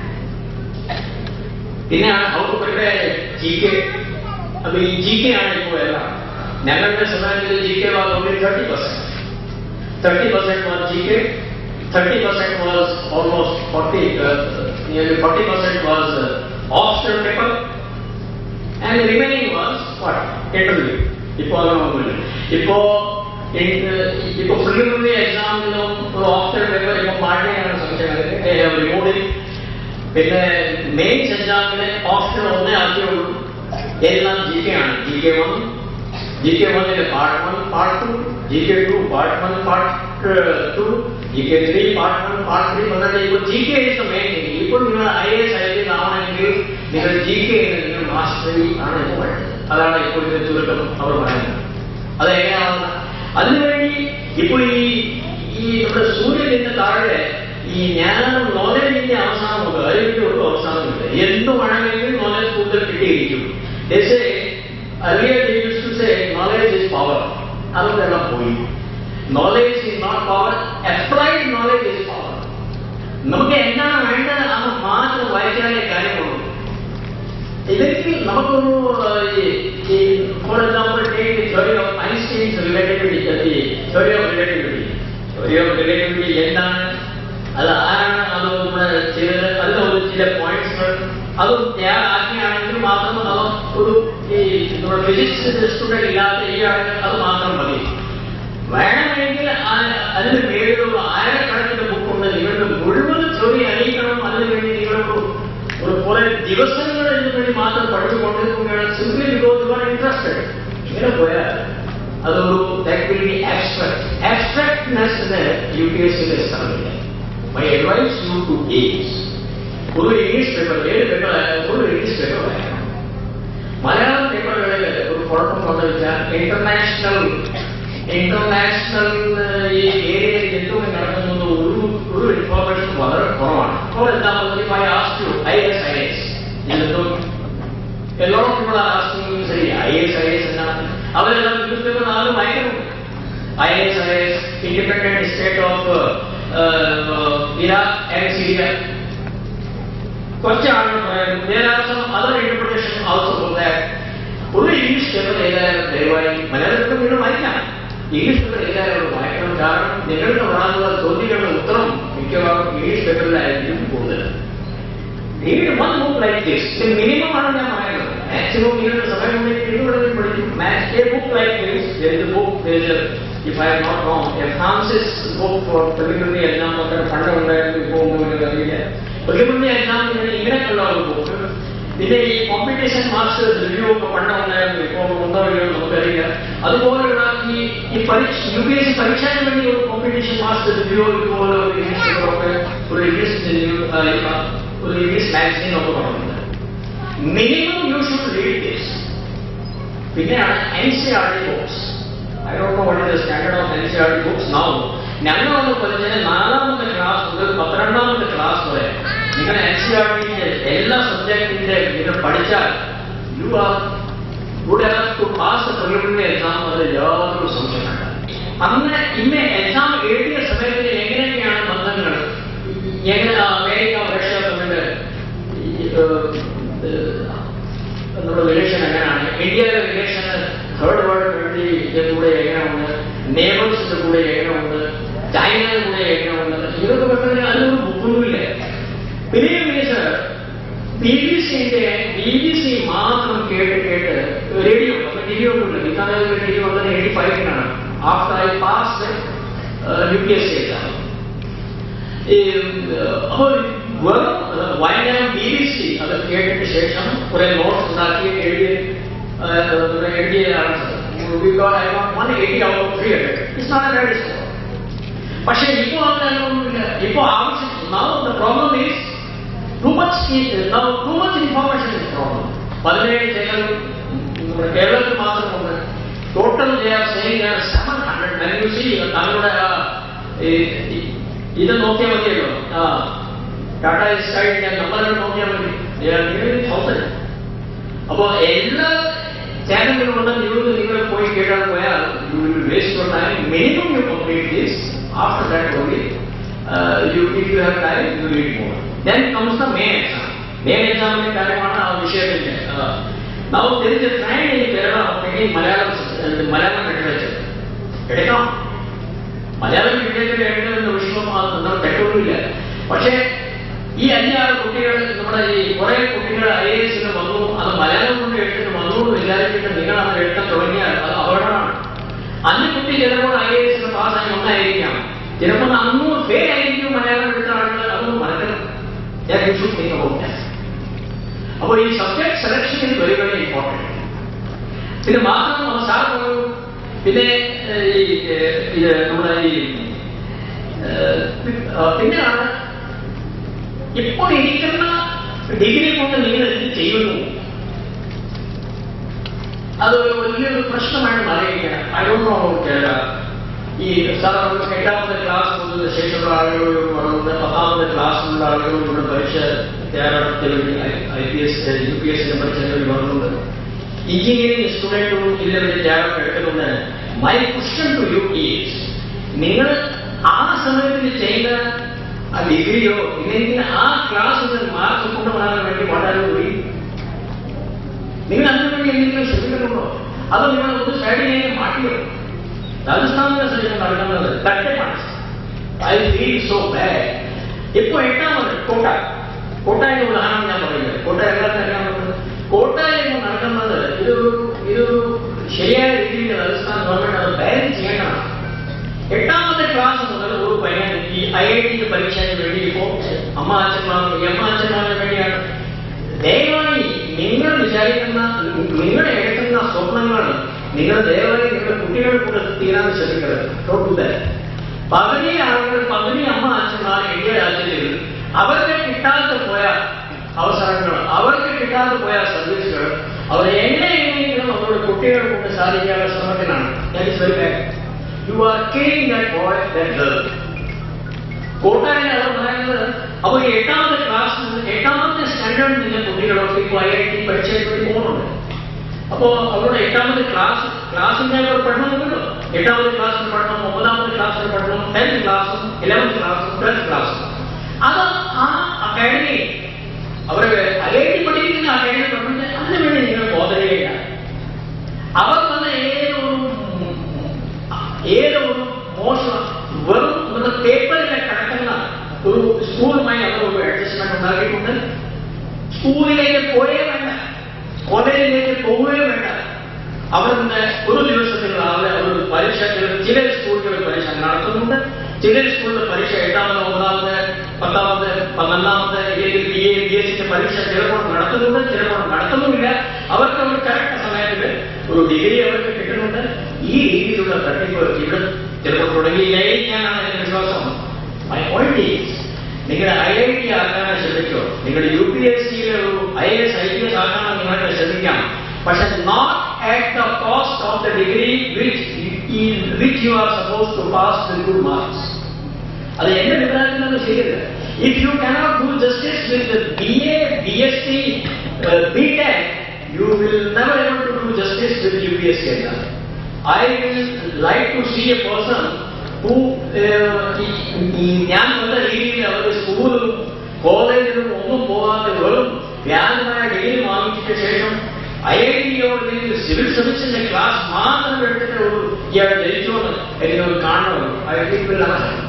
പിന്നെ അവർക്ക് പക്ഷേ ജി കെ അപ്പൊ ഈ ജി കെ ആണ് ഇപ്പോൾ എല്ലാം ഞങ്ങളുടെ സമയത്തിൽ G K was only thirty percent thirty percent was G K thirty percent was almost forty nearly forty percent was optional paper and remaining was what interview ഇപ്പോ അതൊന്നുമില്ല ഇപ്പോ ഇപ്പൊ പ്രിലിമിനറി എക്സാമിനും ഒരു ഓപ്ഷണൽ പേപ്പർ ഇപ്പൊ മാറ്റിയാണ് സംശയം റിമൂവിൽ പിന്നെ മെയിൻസ് എക്സാമിന് ഓപ്ഷൻ ഒന്നേ ആക്കിയുള്ളൂ എല്ലാം ജി കെ ആണ് G K one G K വണ്ണിന്റെ part one part two G K two part one part two G K three part one part three വന്നിട്ട് ഇപ്പോൾ ജി കെ ഇസ് മെയിൻ ഇപ്പോൾ നിങ്ങൾ ഐ എസ് ഐ എസ് ആവണമെങ്കിൽ നിങ്ങൾ ജി കെ നിങ്ങൾ മാസ്റ്ററി ആണ് ഇപ്പോൾ വേണ്ടത് അതാണ് ഇപ്പോൾ ഇതിന്റെ ചുരുക്കം അവർ പറയുന്നത് അതെങ്ങനെയാവുന്ന അതിനുവേണ്ടി ഇപ്പോൾ ഈ ഈ നമ്മുടെ സൂര്യന്റെ താഴെ ഈ ജ്ഞാനം നോളജിന്റെ അവസാനം മുതൽ അറിവിന്റെ ഒരു അവസാനമില്ല എന്ത് വേണമെങ്കിലും നോളജ് കൂടുതൽ കിട്ടിയിരിക്കും നോളജ് ഇസ് പവർ അതൊക്കെല്ലാം പോയി knowledge is not power applied knowledge is power നമുക്ക് എന്താണ് വേണ്ടത് അത് മാത്രം വായിച്ചാലേ കാര്യമുള്ളൂ ഇല്ലെങ്കിൽ നമുക്കൊരു for example take theory of Einstein's relativity theory of relativity theory of relativity എന്താണ് അത് ആരാണ് അത് നമ്മുടെ ചെയ്തത് അതിലൊരു ചില പോയിന്റ്സ് അതും ഞാൻ ആക്കിയാണെങ്കിൽ മാത്രം അത് ഒരു ഈ നമ്മുടെ ഫിസിക്സ് സ്റ്റുഡന്റ് ഇല്ലാത്ത ഈ ആണെങ്കിൽ അത് മാത്രം മതി വേണമെങ്കിൽ ആ- അതിന് മേലുള്ള ആയിരക്കണക്കിന് ബുക്കുണ്ട് നിങ്ങളുടെ മുഴുവൻ ജോലി അറിയിക്കണം അതിനു വേണ്ടി നിങ്ങളൊരു ഒരു കുറെ ദിവസങ്ങൾ ഇതിനു വേണ്ടി മാത്രം പഠിച്ചുകൊണ്ടിരിക്കുകയാണ് simply because you are interested ഇങ്ങനെ പോയാൽ അതൊരു ദാറ്റ് വിൽ ബി ആബ്സ്ട്രാക്ട് ആബ്സ്ട്രാക്ട്നെസ്സിന് യു പി എസ് സിയുടെ സ്ഥലമില്ല my advice you to is ഒരു ഇംഗ്ലീഷ് പേപ്പർ ഏത് പേപ്പർ ആയാലും ഒരു ഇംഗ്ലീഷ് പേപ്പർ വായിക്കണം മലയാളം പേപ്പറുകളിൽ ഒരു കുഴപ്പം എന്ന് വെച്ചാൽ ഇന്റർനാഷണൽ ഇന്റർനാഷണൽ ഈ ഏരിയയിൽ എന്തുകൊണ്ട് നടക്കുന്നത് ഒരു ഒരു ഇൻഫോർമേഷൻ വളരെ കുറവാണ് for example if I ask you I S I S ഞാനെന്തോ എല്ലാ people are asking me, ശരി ഐ എസ് ഐ എസ് എന്നാണ് അവരെല്ലാം ന്യൂസ് പേപ്പർ ആരും വായിക്കണം I S I S independent state of Iraq and Syria കുറച്ച് ആളുകൾ പറയുന്നു there are some other interpretation also for that ഒരു ഇംഗ്ലീഷ് പേപ്പർ ഏതായാലും ദയവായി മലയാളത്തിൽ നിങ്ങൾ വായിക്കാം ഇംഗ്ലീഷ് പേപ്പർ ഏതായാലും വായിക്കണം കാരണം നിങ്ങൾക്ക് വരാനുള്ള ചോദ്യങ്ങളുടെ ഉത്തരം മിക്കവാറും ഇംഗ്ലീഷ് പേപ്പറിലായിരിക്കും കൂടുതൽ need one book like this minimum ആണ് ഞാൻ പറയുന്നത് മാക്സിമം നിങ്ങളുടെ സമയം ഇവിടെ പഠിക്കും maths a book like this book if I not wrong a Francis book for preliminary exam ഒക്കെ പണ്ട് ഉണ്ടായിരുന്നു ഇപ്പോൾ ഒന്നും എനിക്ക് അറിയില്ല പ്രിലിമിനറി എക്സാം ഇങ്ങനെയൊക്കെയുള്ള ഒരു ബുക്ക് പിന്നെ ഈ കോമ്പറ്റീഷൻ മാസ്റ്റേഴ്സ് റിവ്യൂ ഒക്കെ പണ്ട് ഉണ്ടായിരുന്നു ഇപ്പോൾ ഉണ്ടോ ഇല്ലയോ നമുക്കറിയില്ല അതുപോലെയുള്ള ഈ ഈ പരീക്ഷ യു പി എസ് സി പരീക്ഷയ്ക്ക് വേണ്ടി ഒരു കോമ്പറ്റീഷൻ മാസ്റ്റർ റിവ്യൂ ഇതുപോലെ ഒരു ഇംഗ്ലീഷ് പേപ്പറൊക്കെ ഒരു ഇംഗ്ലീഷ് ഒരു ഇംഗ്ലീഷ് മാഗസിൻ ഒക്കെ പറയുന്നത് minimum you should read this പിന്നെയാണ് N C R T books I don't know what is standard of N C R T books now ഞങ്ങളൊന്ന് പറഞ്ഞാൽ നാലാമത്തെ ക്ലാസ് മുതൽ പന്ത്രണ്ടാമത്തെ ക്ലാസ് വരെ നിങ്ങൾ എൻ സി ആർ ടിന്റെ എല്ലാ സബ്ജക്റ്റിന്റെ നിങ്ങൾ പഠിച്ചാൽ you are good to pass preliminary exam അതിൽ യാതൊരു സംശയം വേണ്ട അന്ന് ഇന്ന് എക്സാം എഴുതിയ സമയത്ത് എങ്ങനെയൊക്കെയാണ് ബന്ധങ്ങൾ എങ്ങനെ അമേരിക്ക റഷ്യ തമ്മിൽ ഈ, ഏഹ്, ഏഹ്, നമ്മുടെ റിലേഷൻ എങ്ങനെയാണ് ഇന്ത്യയിലെ റിലേഷൻ തേർഡ് വേൾഡ് കൺട്രിയുടെ കൂടെ എങ്ങനെയുണ്ട് നേബേഴ്സിന്റെ കൂടെ എങ്ങനെയുണ്ട് ചൈനയുടെ കൂടെ എങ്ങനെയുണ്ട് ഇതൊക്കെ പറഞ്ഞാൽ അതിനൊരു ബുക്കൊന്നുമില്ല പിന്നെ മീൻസ് ബി ബി സിന്റെ ബി ബി സി മാത്രം കേട്ട് കേട്ട് റേഡിയോ ടി വി ഒന്നുമില്ല ഇന്നലെ ടി വി വന്നത് എയ്റ്റി ഫൈവിനാണ് after I pass U P S C exam ഈ അപ്പോൾ വെറും വൈകുന്നേരം ബി ബി സി അത് കേട്ടിട്ട് ശേഷം കുറെ നോട്ട്സ് ഉണ്ടാക്കി എഴുതി എഴുതിയതാണ് one eighty out three hundred it's not a bad score പക്ഷേ ഇപ്പോൾ അങ്ങനെയൊന്നുമില്ല ഇപ്പോൾ ആവശ്യം now the problem is too much now too much information is problem പതിനേഴ് ജയിലും നമ്മുടെ കേരളത്തിൽ മാത്രമുണ്ട് ടോട്ടൽ സെവൻ ഹൺഡ്രഡ് മെനുസി തങ്ങളുടെ ആ, ഈ- ഈ- ഇത് നോക്കിയാൽ മതിയല്ലോ ആ ടാറ്റ സ്കൈ നമ്പറുകൾ നോക്കിയാൽ മതി തൗസൻഡ് അപ്പോ എല്ലാ ചാനലുകളും ഉണ്ട് നിങ്ങൾ നിങ്ങൾ പോയി കേട്ടാൽ പോയാൽ you will waste your time minimum you complete this after that only you if you have time you read more then comes the main exam main എക്സാമിന്റെ കാര്യമാണ് ആ വിഷയത്തിന്റെ ನಾವು ತಿಳಿದ ಟ್ರೈನ್ ಈ ಕೇರಳ ಹೋಗಿ മലയാളം മലയാളം ലിറ്ററേച്ചർ എടുക്കാം മലയാളം ലിറ്ററേച്ചർ എടുക്കുന്ന വിഷയം അത് തെറ്റൊന്നുമില്ല പക്ഷേ ഈ അഞ്ചാറ് കുട്ടികൾ നമ്മുടെ ഈ കുറെ കുട്ടികൾ ഐ എ എസിന് വന്നു അത് മലയാളം കൊണ്ട് എടുത്തിട്ട് വന്നു എന്ന് വിചാരിച്ചിട്ട് നിങ്ങൾ അത് എടുക്കാൻ തുടങ്ങിയാൽ അത് അപകടമാണ് അന്ന് കുട്ടി ചിലപ്പോൾ ഐ എ എസിന് പാസ്സായി ഒന്നായിരിക്കാം ചിലപ്പോൾ അന്നും ഫെയിൽ ആയിരിക്കും മലയാളം എടുത്ത ആളുകൾ അതൊന്നും മറക്കണം ഞാൻ ഷുഡ് തിങ്ക് അബൌട്ട് ദാറ്റ് അപ്പോൾ ഈ subject selection is very very important പിന്നെ മാത്രം നമ്മൾ സാർ പറഞ്ഞു പിന്നെ ഏഹ്, ഈ ഏഹ്, ഇത് നമ്മുടെ ഈ ഏഹ്, പി- പിന്നെയാണ് ഇപ്പോൾ ഇരിക്കുന്ന ഡിഗ്രി കൊണ്ട് നിങ്ങൾ എന്ത് ചെയ്യുന്നു അത് ഒരു വലിയൊരു പ്രശ്നമായിട്ട് മാറിയിരിക്കുകയാണ് ഐ ഡോണ്ട് നോ ഈ സാർ നമ്മൾ എട്ടാമത്തെ ക്ലാസ് മുതൽ ശേഷമുള്ള ആളുകളോട് പറയുന്നത് പത്താമത്തെ ക്ലാസ്സിലുള്ള ആളുകളോട് ഇവിടെ പരീക്ഷ തയ്യാറെടുപ്പിൽ വേണ്ടി I P S U P എസിന്റെ പരീക്ഷ വേണ്ടി പറഞ്ഞുകൊണ്ട് എഞ്ചിനീയറിംഗ് സ്റ്റുഡൻറ്റും ഇല്ലവരെ തയ്യാറെടുക്കുന്നുണ്ട് my question to you is നിങ്ങൾ ആ സമയത്ത് ചെയ്ത ആ ഡിഗ്രിയോ ഇല്ലെങ്കിൽ ആ ക്ലാസ്സിൽ മാർക്ക് കൊണ്ടുവരാൻ വേണ്ടി വളരെ പോയി നിങ്ങൾ അതിനു വേണ്ടി എന്തെങ്കിലും ശ്രമിക്കുന്നുണ്ടോ അതോ നിങ്ങൾ ഒരു സൈഡിൽ നിന്ന് മാറ്റിയോ രാജസ്ഥാനിലെ സൈഡിൽ നടക്കുന്നത് തട്ടപ്പാണ് ഐ ഫീൽ സോ ബാഡ് ഇപ്പൊ എട്ടാമത് കോട്ടായ കോട്ടായ ഉദാഹരണം ഞാൻ പറയുന്നത് കോട്ടായ എല്ലാവർക്കും അറിയാവുന്നത് കോട്ടായ ഇപ്പൊ നടക്കുന്നത് ഇതൊരു ഇതൊരു ശരിയായ രീതിയിൽ രാജസ്ഥാൻ ഗവൺമെന്റ് അത് ബാലൻസ് ചെയ്യണം എട്ടാമത്തെ ക്ലാസ് മുതൽ ഒരു പയ്യൻ ഈ ഐ ഐ ടി പരീക്ഷയ്ക്ക് വേണ്ടി ഇപ്പോ അമ്മ അച്ഛന്മാർക്ക് എം അച്ഛന്മാർക്ക് വേണ്ടിയാണ് ദയവായി നിങ്ങൾ വിചാരിക്കുന്ന നിങ്ങൾ എടുക്കുന്ന സ്വപ്നങ്ങൾ നിങ്ങൾ ദയവായി നിങ്ങളുടെ കുട്ടികളെ കൂടെ തീരാൻ ശ്രമിക്കരുത് തൊട്ടുതേ പകുതി ആളുകൾ പകുതി അമ്മ അച്ഛന്മാർ ഇന്ത്യ രാജ്യത്തിൽ അവർക്ക് കിട്ടാതെ പോയ അവസരങ്ങൾ അവർക്ക് കിട്ടാതെ പോയ സർവീസുകൾ അവർ എങ്ങനെയെങ്കിലും അവരുടെ കുട്ടികളെ കൊണ്ട് സാധിക്കാനുള്ള ശ്രമത്തിലാണ് ഞാൻ very you are killing that boy that girl കോട്ടായ അവർ പറയുന്നത് അപ്പോൾ എട്ടാമത്തെ ക്ലാസ് എട്ടാമത്തെ സ്റ്റാൻഡേർഡ് നിന്ന കുട്ടികളൊക്കെ ഇപ്പോൾ ഐ ഐ ടി പരീക്ഷയ്ക്ക് വേണ്ടി പോകുന്നുണ്ട് അപ്പോ അവരുടെ എട്ടാമത്തെ ക്ലാസ് ക്ലാസ്സിന്റെ ഒരു പഠനമുണ്ടല്ലോ എട്ടാമത്തെ ക്ലാസ്സിൽ പഠനം ഒമ്പതാമത്തെ ക്ലാസ്സിൽ പഠനം ടെൻത്ത് ക്ലാസ്സും ഇലവൻത്ത് ക്ലാസ്സും ട്വൽത്ത് ക്ലാസ്സും അത് ആ അക്കാഡമി അവര് ഐ ഐ ടി പഠിക്കുന്ന അക്കാഡമി പഠനത്തെ അതിനു വേണ്ടി നിങ്ങൾ ബോധനയില്ല അവർ തന്നെ ഏതൊരു ഏതൊരു മോശം വെറും നമ്മുടെ പേപ്പറിലെ കിടക്കുന്ന ഒരു സ്കൂളുമായി അവർ ഒരു അഡ്ജസ്റ്റ്മെന്റ് ഉണ്ടാക്കിയിട്ടുണ്ട് സ്കൂളിലേക്ക് പോയേ വേണ്ട കോളേജിലേക്ക് പോവുകയോ വേണ്ട അവിടുന്ന് ഒരു ദിവസത്തിൽ രാവിലെ ഒരു പരീക്ഷ ചില സ്കൂളുകളിൽ പരീക്ഷ നടത്തുന്നുണ്ട് ചില സ്കൂളിൽ പരീക്ഷ എട്ടാമത് ഒമ്പതാമത് പത്താമത് പന്ത്രണ്ടാമത് അല്ലെങ്കിൽ ബി എ ബി എസ് സിന്റെ പരീക്ഷ ചിലപ്പോൾ നടത്തുന്നുണ്ട് ചിലപ്പോൾ നടത്തുന്നുമില്ല അവർക്ക് ഒരു കറക്റ്റ് സമയത്തിൽ ഒരു ഡിഗ്രി അവർക്ക് കിട്ടുന്നുണ്ട് ഈ രീതിയിലുള്ള തട്ടിപ്പ് ഇവിടെ ചിലപ്പോൾ തുടങ്ങിയില്ലായിരിക്കാനാണ് എന്റെ വിശ്വാസം മൈ പോയിന്റ് ഈസ് നിങ്ങളുടെ ഐ ഐ ടി ആക്കാൻ ശ്രമിച്ചോ നിങ്ങളുടെ യു പി എസ് സിയിലെ ഒരു I S I P S ആക്കാൻ നിങ്ങൾക്ക് ശ്രമിക്കാം പക്ഷെ not at the cost of the degree which which you are suppose to pass with good marks അത് എന്റെ അഭിപ്രായത്തിൽ അത് ശരിയല്ല if you cannot do justice with B A B S C B tech you will never able to do justice with U P S C എന്നാണ് I will like to see a person who ഈ ഞാൻ വന്ന രീതിയിൽ അവർ സ്കൂളിലും കോളേജിലും ഒന്നും പോകാതെ വെറും വ്യാജമായ ഡിഗ്രി വാങ്ങിച്ചിട്ട ശേഷം ഐ ഐ ടിയോ അല്ലെങ്കിൽ സിവിൽ സർവീസിന്റെ ക്ലാസ് മാത്രം എടുത്തിട്ട് ഒരു ഇയാൾ ജയിച്ചോന്ന് എനിക്ക് കാണണമല്ലോ ഐ തിങ്ക് വിൽ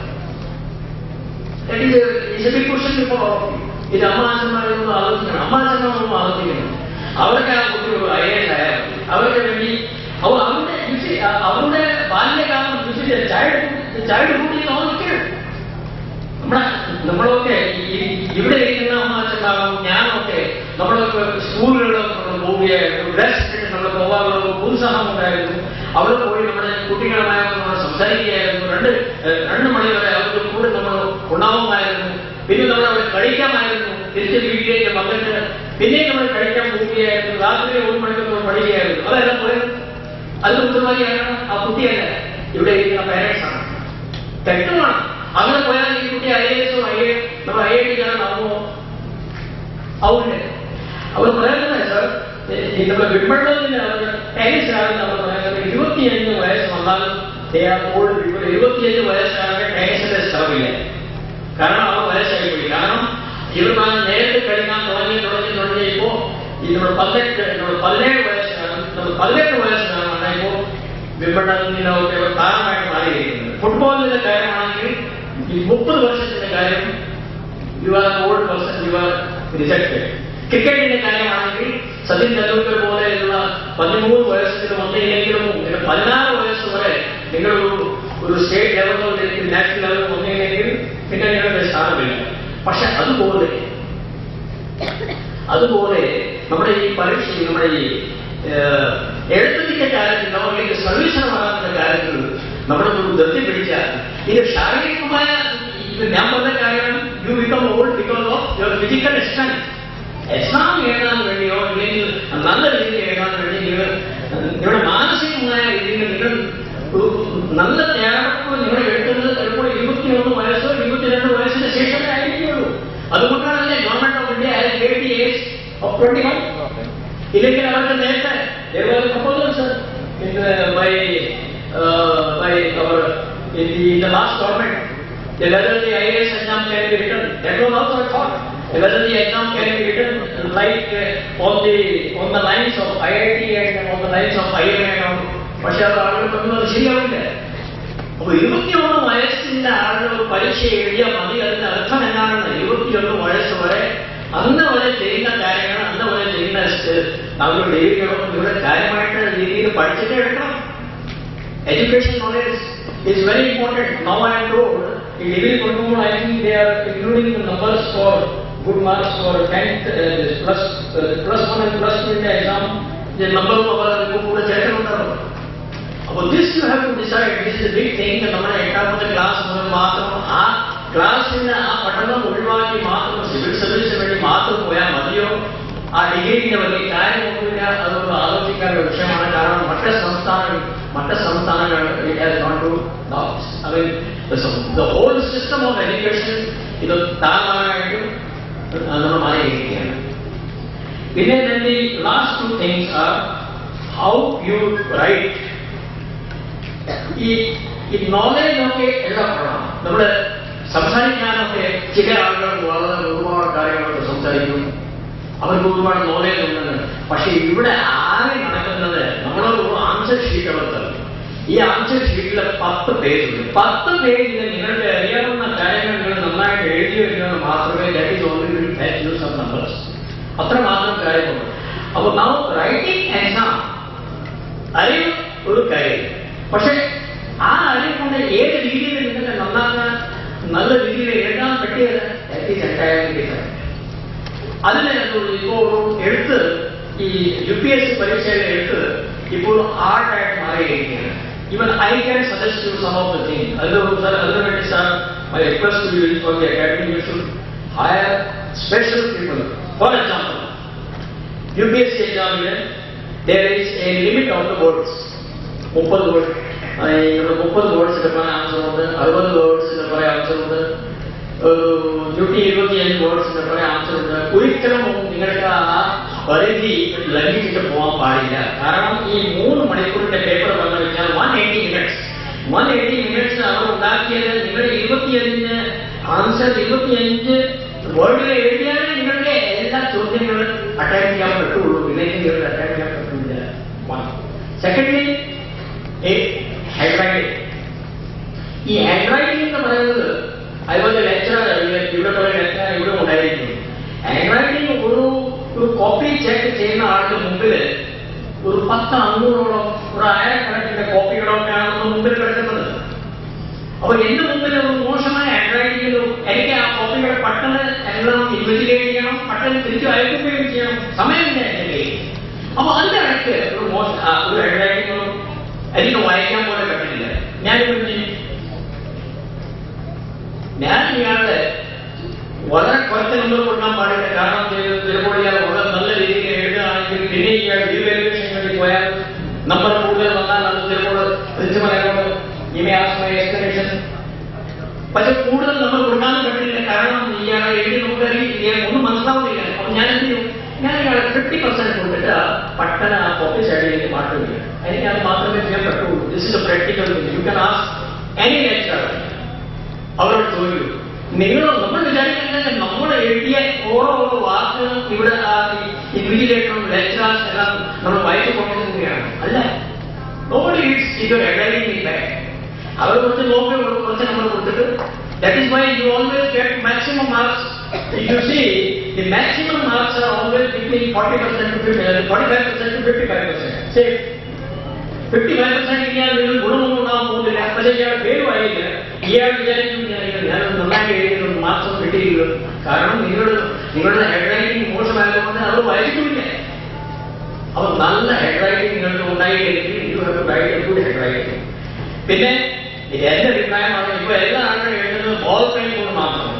ക്വസ്റ്റ്യൻ ഇപ്പോ ഇത് അമ്മാച്ചന്മാരൊന്നും ആലോചിക്കണം അമ്മാച്ചന്മാരൊന്നും ആലോചിക്കണം അവർക്ക് ആ കുട്ടി ഒരു ഐ എസ് ആയാൽ മതി. അവർക്ക് വേണ്ടി അവ- അവരുടെ you see, അ- അവരുടെ ബാല്യകാലം ചൈൽഡ് ചൈൽഡ് ഹുഡിൽ നോക്കിയാണ് നമ്മളെ നമ്മളൊക്കെ ഈ- ഇവിടെ ഇരിക്കുന്ന അമ്മാച്ചന്മാരും ഞാനൊക്കെ നമ്മളൊക്കെ സ്കൂളുകളിലൊക്കെ നമ്മൾ പോവുകയായിരുന്നു ഡ്രസ് ഇട്ടിട്ട് നമ്മൾ പോകാനുള്ള ഒരു ഉത്സാഹം ഉണ്ടായിരുന്നു അവിടെ പോയി നമ്മുടെ കുട്ടികളുമായി നമ്മൾ സംസാരിക്കുകയായിരുന്നു രണ്ട് ഏഹ്, രണ്ട് മണി വരെ അവരുടെ കൂടെ നമ്മൾ ഉണ്ടാവുമായിരുന്നു പിന്നെ നമ്മൾ അവിടെ കളിക്കാമായിരുന്നു തിരിച്ച് വീട്ടിലേക്ക് വന്നിട്ട് പിന്നെ നമ്മൾ കഴിക്കാൻ പോവുകയായിരുന്നു രാത്രി ഒരു മണിക്ക് നമ്മൾ പഠിക്കുകയായിരുന്നു അതെല്ലാം പോയത് അതിന് ഉത്തരവാദിയാണ് ആ കുട്ടിയല്ല ഇവിടെ ഇരിക്കുന്ന പേരൻസ് ആണ് തെറ്റുമാണ് അങ്ങനെ പോയാൽ ഈ കുട്ടി ഐ എസ് ഐ എ നമ്മൾ ഐ ഐ ടിക്കാണ് ആവുമോ ആവില്ല അവർ പറയുന്നത് സർ ഈ നമ്മുടെ വിഡ്മണ്ഡലത്തിന്റെ ടെനിസാണ് നമ്മൾ പറയുന്നത് ഇരുപത്തിയഞ്ച് വയസ്സ് വന്നാലും ഓൾഡ് പീപ്പിൾ ഇരുപത്തിയഞ്ച് വയസ്സാകെ ടെനിസിന്റെ സ്ഥലമില്ല കാരണം അവർ വയസ്സായി പോയി കാരണം ഇവർ നേരത്തെ കളിക്കാൻ തുടങ്ങി തുടങ്ങി തുടങ്ങിയപ്പോ ഈ നമ്മൾ പതിനെട്ട് നമ്മൾ പതിനേഴ് വയസ്സാണ് നമ്മൾ പതിനെട്ട് വയസ്സാണ് ഇപ്പോ വിപണനത്തിനൊക്കെ കാരണമായിട്ട് മാറിയിരിക്കുന്നത് ഫുട്ബോളിന്റെ കാര്യമാണെങ്കിൽ ഈ മുപ്പത് വർഷത്തിന്റെ കാര്യം you are old person you are rejected ക്രിക്കറ്റിന്റെ കാര്യമാണെങ്കിൽ സച്ചിൻ തെണ്ടുൽക്കർ പോലെയുള്ള പതിമൂന്ന് വയസ്സിൽ വന്നില്ലെങ്കിലും പിന്നെ പതിനാറ് വയസ്സ് വരെ നിങ്ങൾ ഒരു ഒരു സ്റ്റേറ്റ് ലെവലോ അല്ലെങ്കിൽ നാഷണൽ ലെവലോ വന്നില്ലെങ്കിൽ പിന്നെ നിങ്ങളുടെ സ്ഥാനമില്ല പക്ഷെ അതുപോലെ അതുപോലെ നമ്മുടെ ഈ പരീക്ഷ നമ്മുടെ ഈ ഏഹ്, എഴുത്തിന്റെ കാര്യത്തിലോ അല്ലെങ്കിൽ സർവീസിന് മാറാത്ത കാര്യത്തിൽ നമ്മുടെ ഒരു ധൃതി പിടിച്ചാൽ ഇത് ശാരീരികമായ ഇത് ഞാൻ പറഞ്ഞ കാര്യം you become old because of your physical strength exam എഴുതാൻ വേണ്ടിയോ അല്ലെങ്കിൽ നല്ല രീതിയിൽ എഴുതാൻ വേണ്ടി നിങ്ങൾ നിങ്ങളുടെ മാനസികമായ രീതിയിൽ നിങ്ങൾ ഒരു നല്ല തയ്യാറെടുപ്പ് നിങ്ങൾ എടുക്കുന്നത് ചിലപ്പോൾ ഇരുപത്തിയൊന്ന് വയസ്സോ ഇരുപത്തിരണ്ട് വയസ്സിന് ശേഷമേ ആയിരിക്കുള്ളൂ അതുകൊണ്ടാണല്ലേ government of India eighty age of twenty one ഇല്ലെങ്കിൽ അവർക്ക് നേരത്തെ there was a proposal sir in the, by uh, by our in the, in the last government the whether the IAS exam can be written that was also a thought whether the exam can be written like uh, on the on the lines of IIT and on the lines of IIM and all പക്ഷെ അത് ആളുകൾ തമ്മിൽ അത് ശരിയാവില്ല അപ്പൊ ഇരുപത്തിയൊന്ന് വയസ്സിന്റെ ആളുകൾ പരീക്ഷ എഴുതിയാൽ മതി അതിന്റെ അർത്ഥം എന്താണെന്ന് ഇരുപത്തിയൊന്ന് വയസ്സ് വരെ അന്ന് വരെ ചെയ്യുന്ന കാര്യങ്ങൾ അന്ന് വരെ ചെയ്യുന്ന നമ്മൾ ഡിഗ്രികളും ഇവിടെ കാര്യമായിട്ട് രീതിയിൽ പഠിച്ചിട്ട് എടുക്കണം education knowledge is very important. Now I am told, in degree Kurkumal, I think they are including the numbers for good marks for 10th, uh, this plus, uh, plus 1 and plus 2 in the exam, the number of our കൂടെ ചേർക്കുന്നുണ്ടല്ലോ അപ്പോൾ this you have to decide this is big thing നമ്മുടെ എട്ടാമത്തെ ക്ലാസ് മുതൽ മാത്രം ആ ക്ലാസ്സിന് ആ പഠനം ഒഴിവാക്കി മാത്രം സിവിൽ സർവീസിന് വേണ്ടി മാത്രം പോയാൽ മതിയോ ആ ഡിഗ്രിന്റെ വലിയ കാര്യമൊന്നുമില്ല അതൊന്ന് ആലോചിക്കാനുള്ള വിഷയമാണ് കാരണം മറ്റ് സംസ്ഥാനങ്ങൾ മറ്റ് സംസ്ഥാനങ്ങൾ it has gone to dogs. I mean, the, the whole system of education ഇത് താങ്ങാനായിട്ടും നമ്മൾ മാറിയിരിക്കുകയാണ് പിന്നെ then the last two things are how you write ഈ ഈ നോളേജ് ഒക്കെ എഴുതപ്പെടണം നമ്മള് സംസാരിക്കാനൊക്കെ ചില ആളുകൾ വളരെ ഒരുപാട് കാര്യങ്ങളൊക്കെ സംസാരിക്കും അവർക്ക് ഒരുപാട് നോളേജ് ഉണ്ടെന്ന് പക്ഷെ ഇവിടെ ആകെ നടക്കുന്നത് നമ്മളൊരു ആൻസർ ഷീറ്റ് അവർ തരും ഈ ആൻസർ ഷീറ്റിൽ പത്ത് പേജുണ്ട് പത്ത് പേജിൽ നിങ്ങളുടെ അറിയാവുന്ന കാര്യങ്ങൾ നിങ്ങൾ നന്നായിട്ട് എഴുതി വരുന്നത് മാത്രമേ that is only that use of numbers അത്ര മാത്രം കാര്യമുള്ളൂ അപ്പോൾ നാം റൈറ്റിംഗ് എക്സാം അറിവ് ഒരു കാര്യം പക്ഷെ ആ അറിവ് കൊണ്ട് ഏത് രീതിയിൽ നിങ്ങൾക്ക് നന്നാക്കാൻ നല്ല രീതിയിൽ എഴുതാൻ പറ്റിയത് ദാറ്റ് ഈസ് എൻറ്റയർലി ഡിഫറെന്റ് അതിന് ഇപ്പോൾ ഒരു എഴുത്ത് ഈ യു പി എസ് സി പരീക്ഷയുടെ എഴുത്ത് ഇപ്പോൾ ഹാർഡായിട്ട് മാറിയിരിക്കുകയാണ് even I can suggest you some of the thing അതിന് സാർ അതിനു വേണ്ടി sir my request you for the academy you should hire special people for example U P S C എക്സാമിന് there is a limit of the words മുപ്പത് വേർഡ് ഇവിടെ മുപ്പത് വേർഡ്സിന്റെ കുറെ ആൻസർ ഉണ്ട് അറുപത് വേർഡ്സിന്റെ കുറെ ആൻസർ ഉണ്ട് ഒരു നൂറ്റി ഇരുപത്തിയഞ്ച് വേർഡ്സിന്റെ കുറെ ആൻസർ ഉണ്ട് ഒരിക്കലും നിങ്ങൾക്ക് ആ പരിധി ലംഘിച്ചിട്ട് പോകാൻ പാടില്ല കാരണം ഈ മൂന്ന് മണിക്കൂറിന്റെ പേപ്പർ വന്നു കഴിഞ്ഞാൽ one eighty minutes one eighty minutes അവർ ഉണ്ടാക്കിയത് നിങ്ങൾ ഇരുപത്തിയഞ്ച് ആൻസർ ഇരുപത്തിയഞ്ച് വേർഡിൽ എഴുതിയാലേ നിങ്ങളുടെ എല്ലാ ചോദ്യങ്ങളും അറ്റാക്ക് ചെയ്യാൻ പറ്റുള്ളൂ ഇല്ലെങ്കിൽ നിങ്ങൾക്ക് അറ്റാക്ക് ചെയ്യാൻ പറ്റില്ല സെക്കൻഡ്ലി ഹാൻഡ് റൈറ്റിംഗ് ഈ ഹാൻഡ് റൈറ്റിംഗ് എന്ന് പറയുന്നത് അതുപോലെ ലെക്ചർ ഇവിടെ കുറെ ലെക്ചർ ഇവിടെ ഉണ്ടായിരിക്കും ഹാൻഡ് റൈറ്റിംഗ് ഒരു ഒരു കോപ്പി ചെക്ക് ചെയ്യുന്ന ആളുടെ മുമ്പിൽ ഒരു പത്ത് അഞ്ഞൂറോളം ഒരു ആയിരക്കണക്കിന്റെ കോപ്പികളൊക്കെയാണ് നമ്മുടെ മുമ്പിൽ കിടക്കുന്നത് അപ്പൊ എന്റെ മുമ്പിൽ ഒരു മോശമായ ഹാൻഡ് റൈറ്റിംഗിൽ എനിക്ക് ആ കോപ്പികൾ പെട്ടെന്ന് എല്ലാം ഇൻവെസ്റ്റിഗേറ്റ് ചെയ്യണം പെട്ടെന്ന് തിരിച്ചു അയക്കുകയും ചെയ്യണം സമയമില്ല എന്റെ കയ്യിൽ അപ്പൊ അതിന്റെ ഇടയ്ക്ക് ഒരു മോശം ആ, ഒരു ഹാൻഡ് റൈറ്റിംഗ് എനിക്ക് വായിക്കാൻ പോലും പറ്റില്ല ഞാനിപ്പോ എന്ത് ചെയ്യും? ഞാൻ ഇയാളെ വളരെ കുറച്ച് നമ്പർ കൊടുക്കാൻ പാടില്ല കാരണം ഇത് ചിലപ്പോൾ ഇയാൾ വളരെ നല്ല രീതിയിൽ എഴുതുകയാണെങ്കിൽ പിന്നെ ഇയാൾ ഡീവാലുവേഷൻ വേണ്ടി പോയാൽ നമ്പർ കൂടുതൽ വന്നാൽ അത് ചിലപ്പോൾ പ്രിൻസിപ്പൽ അയാളോട് ഇമേ ആസ്മ എക്സ്പ്ലനേഷൻ പക്ഷെ കൂടുതൽ നമ്മൾ കൊടുക്കാനും പറ്റില്ല കാരണം ഇയാളെ എഴുതി നമുക്കറിയില്ല ഒന്നും മനസ്സിലാവുന്നില്ല അപ്പൊ ഞാൻ എന്ത് ചെയ്യും ഞാൻ ഇയാളെ ഫിഫ്റ്റി പെർസെന്റ് കൊടുത്തിട്ട് ആ പട്ടണ ആ കോപ്പി സൈഡിലേക്ക് മാറ്റുകയാണ് എനിക്ക് അത് മാത്രമേ ചെയ്യാൻ പറ്റുള്ളൂ this is a practical you can ask any lecture അവരോട് ചോദിക്കൂ നിങ്ങൾ നമ്മൾ വിചാരിക്കുന്നത് നമ്മൾ എഴുതിയ ഓരോ ഓരോ വാക്കുകളും ഇവിടെ ആ ഇൻവിജിലേറ്ററും ലെക്ചറേഴ്സ് എല്ലാം നമ്മൾ വായിച്ചു കൊണ്ടിരിക്കുകയാണ് അല്ല നോബഡി ഈസ് ഇത് എഴുതി ബാക്ക് അവർ കുറച്ച് നോക്കി കുറച്ച് നമ്മൾ കൊടുത്തിട്ട് that is why you always get maximum marks you see the maximum marks are always between forty percent to forty five percent to fifty five percent say fifty five percent ഇയാൾ നിങ്ങൾ ഗുണമൊന്നും ഉണ്ടാവാൻ പോകുന്നില്ല പക്ഷേ ഇയാൾ പേരുമായില്ല ഇയാൾ വിചാരിക്കും ഞാൻ നന്നായി എഴുതിയത് മാസം കിട്ടിയില്ല കാരണം നിങ്ങൾ നിങ്ങളുടെ ഹെഡ് റൈറ്റിംഗ് മോശമായതുകൊണ്ട് അത് വായിക്കുന്നില്ല അപ്പൊ നല്ല ഹെഡ് റൈറ്റിംഗ് നിങ്ങൾക്ക് ഉണ്ടായില്ലെങ്കിൽ you have to write a good head writing പിന്നെ ഇത് എന്റെ അഭിപ്രായമാണ് ഇപ്പൊ എല്ലാ ആളുകളും എഴുതുന്നത് ബോൾ പെയിൻ കൊണ്ട് മാത്രമാണ്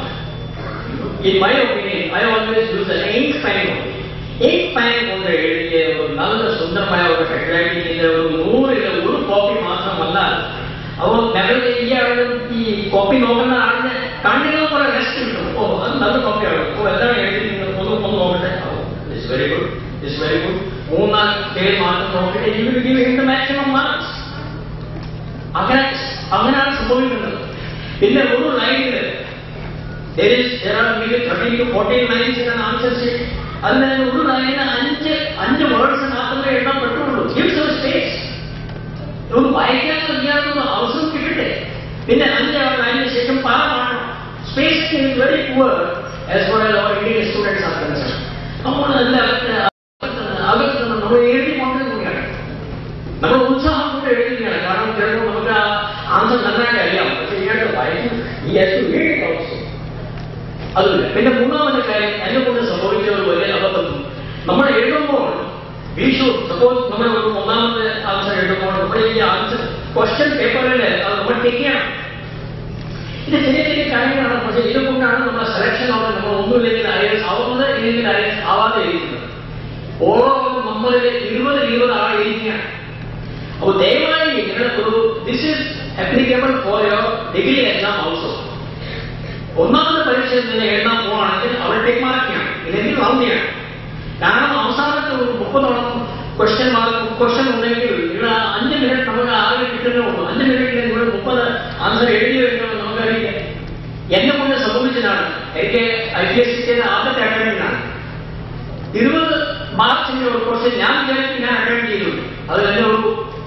in my opinion I always use an ink pen ink pen കൊണ്ട് എഴുതിയ ഒരു നല്ല സുന്ദരമായ ഒരു ഹെഡ് റൈറ്റിംഗിന്റെ ഒരു നൂറിലെ ഒരു കോപ്പി മാത്രം വന്നാൽ അപ്പോൾ ഞങ്ങൾ ഈ ആളുകൾ ഈ കോപ്പി നോക്കുന്ന ആളിന് കണ്ണിന് കുറെ റെസ്റ്റ് കിട്ടും ഓ അത് നല്ല കോപ്പിയാണ് ഓ എന്താണ് എഴുതിയിരിക്കുന്നത് ഒന്ന് ഒന്ന് നോക്കട്ടെ it's very good it's very good മൂന്നാല് പേര് മാത്രം നോക്കിയിട്ട് you will give him the maximum marks അങ്ങനെ അങ്ങനെയാണ് സംഭവിക്കുന്നത് പിന്നെ ഒരു ലൈനിൽ there is there are maybe 13 to 14 lines in an answer sheet അതിന് ഒരു ലൈനിന് അഞ്ച് അഞ്ച് വേർഡ്സ് മാത്രമേ എഴുതാൻ പറ്റുള്ളൂ ഗിവ്സ് ഒരു സ്പേസ് ഒന്ന് വായിക്കാൻ ഇയാൾക്കൊന്ന് അവസരം കിട്ടട്ടെ പിന്നെ അഞ്ച് അവർ അതിന് ശേഷം പാഠമാണ് space is very poor as far as our Indian students are concern നമ്മൾ നല്ല അകത്ത് നമ്മൾ എഴുതിക്കൊണ്ടിരിക്കുകയാണ് നമ്മൾ ഉത്സാഹം കൊണ്ട് എഴുതുകയാണ് കാരണം ചിലപ്പോൾ നമുക്ക് ആ ആൻസർ നന്നായിട്ട് അറിയാം പക്ഷെ ഇയാളുടെ വായിക്കും ഈ ഏറ്റവും എഴുതി ഓൾസോ അതില്ല പിന്നെ മൂന്നാമത്തെ കാര്യം എന്നെ കൊണ്ട് സംഭവിച്ച ഒരു വലിയ അബദ്ധം നമ്മൾ എഴുതുമ്പോൾ വിഷു സപ്പോസ് നമ്മൾ ഒരു ഒന്നാമത്തെ ആൻസർ എഴുതുമ്പോൾ നമ്മൾ ഈ ആൻസർ ക്വസ്റ്റ്യൻ പേപ്പറിൽ അത് നമ്മൾ ടിക്ക് ചെയ്യണം ഇത് ചെറിയ ചെറിയ കാര്യങ്ങളാണ് പക്ഷെ ഇതുകൊണ്ടാണ് നമ്മുടെ സെലക്ഷൻ ആവുന്നത് നമ്മൾ ഒന്നുമില്ലെങ്കിൽ ഐ ആവുന്നത് ഇല്ലെങ്കിൽ ഐ ആവാതെ ഇരിക്കുന്നത് ഓരോ നമ്മളിൽ ഇരുപത് ഇരുപത് ആൾ ഇരിക്കുകയാണ് അപ്പോൾ ദയവായി നിങ്ങളുടെ ഒരു this is applicable for your degree exam also ഒന്നാമത്തെ പരീക്ഷയിൽ നിന്ന് എഴുതാൻ പോവാണെങ്കിൽ അവർ ടേക്ക് മാർക്കാണ് ഇല്ലെങ്കിൽ റൗണ്ട് ചെയ്യണം കാരണം അവസാനത്തെ ഒരു മുപ്പതോളം ക്വസ്റ്റ്യൻ മാർക്ക് ക്വസ്റ്റ്യൻ ഉണ്ടെങ്കിൽ നിങ്ങൾ അഞ്ച് മിനിറ്റ് നമുക്ക് ആകെ കിട്ടുന്നേ ഉള്ളൂ അഞ്ച് മിനിറ്റിൽ നിങ്ങൾ മുപ്പത് ആൻസർ എഴുതി വെക്കണമെന്ന് നമുക്കറിയില്ല എന്നെ കൊണ്ട് സംഭവിച്ചതാണ് എനിക്ക് ഐ പി എസ് സി ചെയ്ത ആദ്യത്തെ അറ്റൻഡൻ്റാണ് ഇരുപത് മാർക്സിന്റെ ഒരു ക്വസ്റ്റ്യൻ ഞാൻ വിചാരിച്ചു ഞാൻ അറ്റൻഡ് ചെയ്തു അത് എന്നെ ഒരു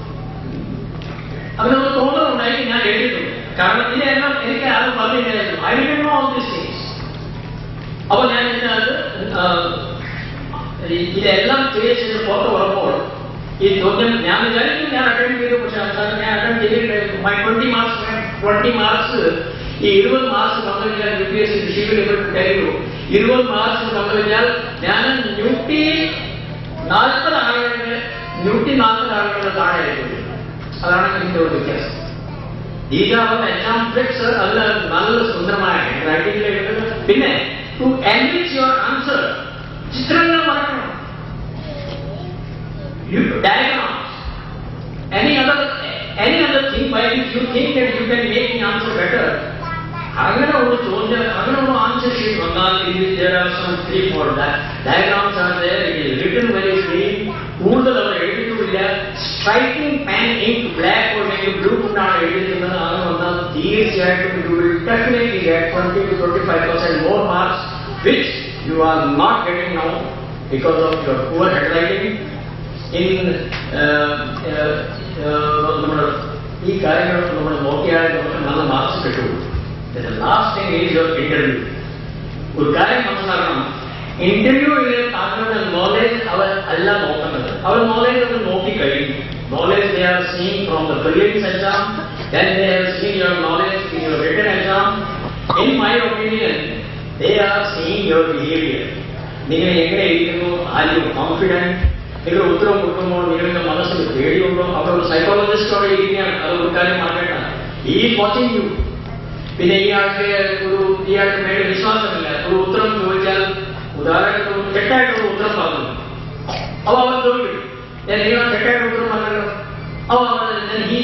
അതിനൊരു തോന്നലുണ്ടായിട്ട് ഞാൻ എഴുതിയിട്ടുണ്ട് കാരണം ഇതെല്ലാം എനിക്ക് ആരും പറഞ്ഞില്ലായിരുന്നു I do know all this things അപ്പോൾ ഞാൻ ഇതിനകത്ത് ആ, ഈ- ഇതെല്ലാം ചെയ്ത് പുറത്ത് വരുമ്പോൾ ഈ ചോദ്യം ഞാൻ വിചാരിക്കും ഞാൻ അറ്റൻഡ് ചെയ്തു പക്ഷെ അവസാനം ഞാൻ അറ്റൻഡ് ചെയ്തിട്ടായിരുന്നു my twenty marks twenty marks ഈ ഇരുപത് മാർക്സ് കമ്പനിയാൽ യു പി എസ് സി ഷിപ്പിൽ ഇരുപത് മാർക്സ് കമ്പനിയാൽ ഞാൻ നൂറ്റി നാൽപ്പത് ആളുകളുടെ നൂറ്റി നാൽപ്പത് ആളുകളുടെ താഴെ ആയിട്ടുണ്ട് അതാണ് ഇതിന്റെ ഒരു വ്യത്യാസം ഈഗാവുന്ന എക്സാം ട്രിക്സ് അതിൽ നല്ല സുന്ദരമായ റൈറ്റിംഗിൽ പിന്നെ ടു എൻറിച്ച് യുവർ ആൻസർ ചിത്രങ്ങൾ വരക്കണം diagrams any other any other thing by which you think that you can make the answer better അങ്ങനെ ഒരു ചോദ്യം അങ്ങനെ ഒരു ആൻസർ ഷീറ്റ് വന്നാൽ there are some three four diagrams are there it is written very clean കൂടുതൽ അവർ എഴുതിയിട്ടുമില്ല സ്ട്രൈക്കിംഗ് പാൻ ഇങ്ക് ബ്ലാക്ക് അല്ലെങ്കിൽ ബ്ലൂ കൊണ്ടാണ് എഴുതിയിരുന്നത് അങ്ങനെ വന്നാൽ തീർച്ചയായിട്ടും you will definitely get twenty to twenty five percent more marks which you are not getting now because of your poor head writing in നമ്മുടെ ഈ കാര്യങ്ങൾ നമ്മൾ നോക്കിയാൽ നമുക്ക് നല്ല മാർക്സ് കിട്ടും last thing is your interview ഒരു കാര്യം മനസ്സിലാക്കണം ഇന്റർവ്യൂവിൽ താങ്കളുടെ നോളേജ് അവർ അല്ല നോക്കുന്നത് അവർ നോളേജ് ഒന്ന് നോക്കിക്കഴിയും knowledge they are seeing from the prelims exam then they are seeing your knowledge in your written exam in my opinion they are seeing your behaviour നിങ്ങൾ എങ്ങനെ ഇരിക്കുന്നു ആർ യു കോൺഫിഡൻറ്റ് നിങ്ങൾ ഉത്തരം കൊടുക്കുമ്പോൾ നിങ്ങളുടെ മനസ്സിൽ പേടിയുണ്ടോ അവർ ഒരു സൈക്കോളജിസ്റ്റോടെ ഇരിക്കുകയാണ് അത് ഒരു കാര്യം മാറ്റേണ്ട ഈ വാച്ചിങ് യു പിന്നെ ഇയാൾക്ക് ഒരു ഇയാൾക്ക് മേലെ വിശ്വാസമില്ല ഒരു ഉത്തരം ചോദിച്ചാൽ ഉദാഹരണത്തിന് ഒരു തെറ്റായിട്ടുള്ള ഉത്തരം പറഞ്ഞു അവ അവൻ ചോദിക്കും ഞാൻ നിങ്ങൾ തെറ്റായിട്ട് ഉത്തരം പറഞ്ഞല്ലോ അവ ഹീ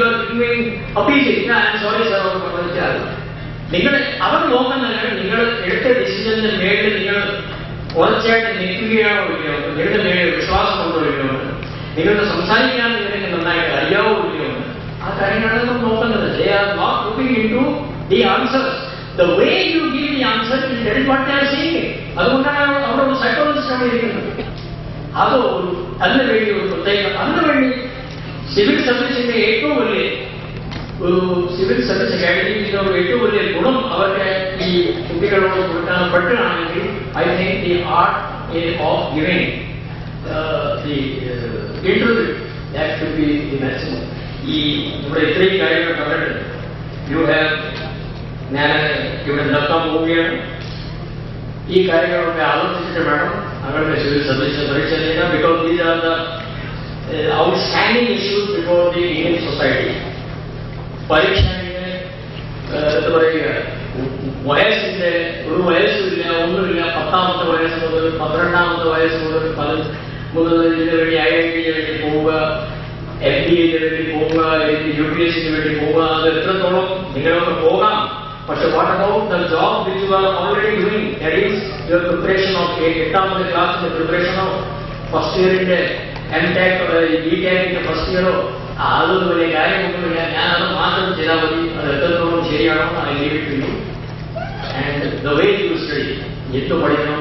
സോറി സാർ അവർ ചോദിച്ചാൽ നിങ്ങൾ അവർ നോക്കുന്നില്ല നിങ്ങൾ എടുത്ത ഡിസിഷന്റെ മേളിൽ നിങ്ങൾ ഉറച്ചായിട്ട് നിൽക്കുകയാണോ ഇല്ലയോ നിങ്ങളുടെ മേളിൽ വിശ്വാസം ഉണ്ടോ ഇല്ലയോ നിങ്ങളുടെ സംസാരിക്കാൻ നിങ്ങൾക്ക് നന്നായിട്ട് അറിയാവോ ഇല്ലയോ ആ കാര്യങ്ങളാണ് നമ്മൾ നോക്കുന്നത് they are not looking in to the answers the way you give the answer that what they are seeing അതുകൊണ്ടാണ് അവിടെ ഒരു സൈക്കോളജിസ്റ്റ് അവിടെ ഇരിക്കുന്നത് അത് ഒരു അതിനു വേണ്ടി ഒരു പ്രത്യേക അതിനു വേണ്ടി സിവിൽ സർവീസിന്റെ ഏറ്റവും വലിയ ഒരു സിവിൽ സർവീസ് അക്കാഡമിയുടെ ഒരു ഏറ്റവും വലിയ ഗുണം അവരുടെ ഈ കുട്ടികളോട് കൊടുക്കാൻ പറ്റുകയാണെങ്കിൽ I think the art of giving the interview that should be the maximum ഈ ഇവിടെ ഇത്രയും കാര്യങ്ങൾ പറഞ്ഞിട്ട് യു ഹാവ് ഞാൻ ഇവിടെ നിർത്താൻ പോവുകയാണ് ഈ കാര്യങ്ങളൊക്കെ ആലോചിച്ചിട്ട് വേണം അവരുടെ സിവിൽ സർവീസ് പരീക്ഷ ചെയ്യാൻ because these are the outstanding issues before the Indian society പരീക്ഷയുടെ എന്താ പറയുക വയസ്സിന്റെ ഒരു വയസ്സുമില്ല ഒന്നുമില്ല പത്താമത്തെ വയസ്സ് മുതൽ പന്ത്രണ്ടാമത്തെ വയസ്സ് മുതൽ പല മുതൽ ഇതിനു വേണ്ടി ഐ ഐ ടിക്ക് വേണ്ടി പോവുക എം ബി എക്ക് വേണ്ടി പോവുക യു പി എസ് സിക്ക് വേണ്ടി പോവുക അത് എത്രത്തോളം നിങ്ങളൊക്കെ പോകാം പക്ഷെ what about the job which you are already doing that is your preparation of എട്ടാമത്തെ ക്ലാസ്സിന്റെ പ്രിപ്പറേഷനോ ഫസ്റ്റ് ഇയറിന്റെ എം ടെക് ബി ടെക്കിന്റെ ഫസ്റ്റ് ഇയറോ അതൊന്നും വലിയ കാര്യമൊന്നുമില്ല ഞാൻ അത് മാത്രം ചെയ്താൽ മതി അത് എത്രത്തോളം ശരിയാണോ I leave it to you and the way you study എന്ത് പഠിക്കണം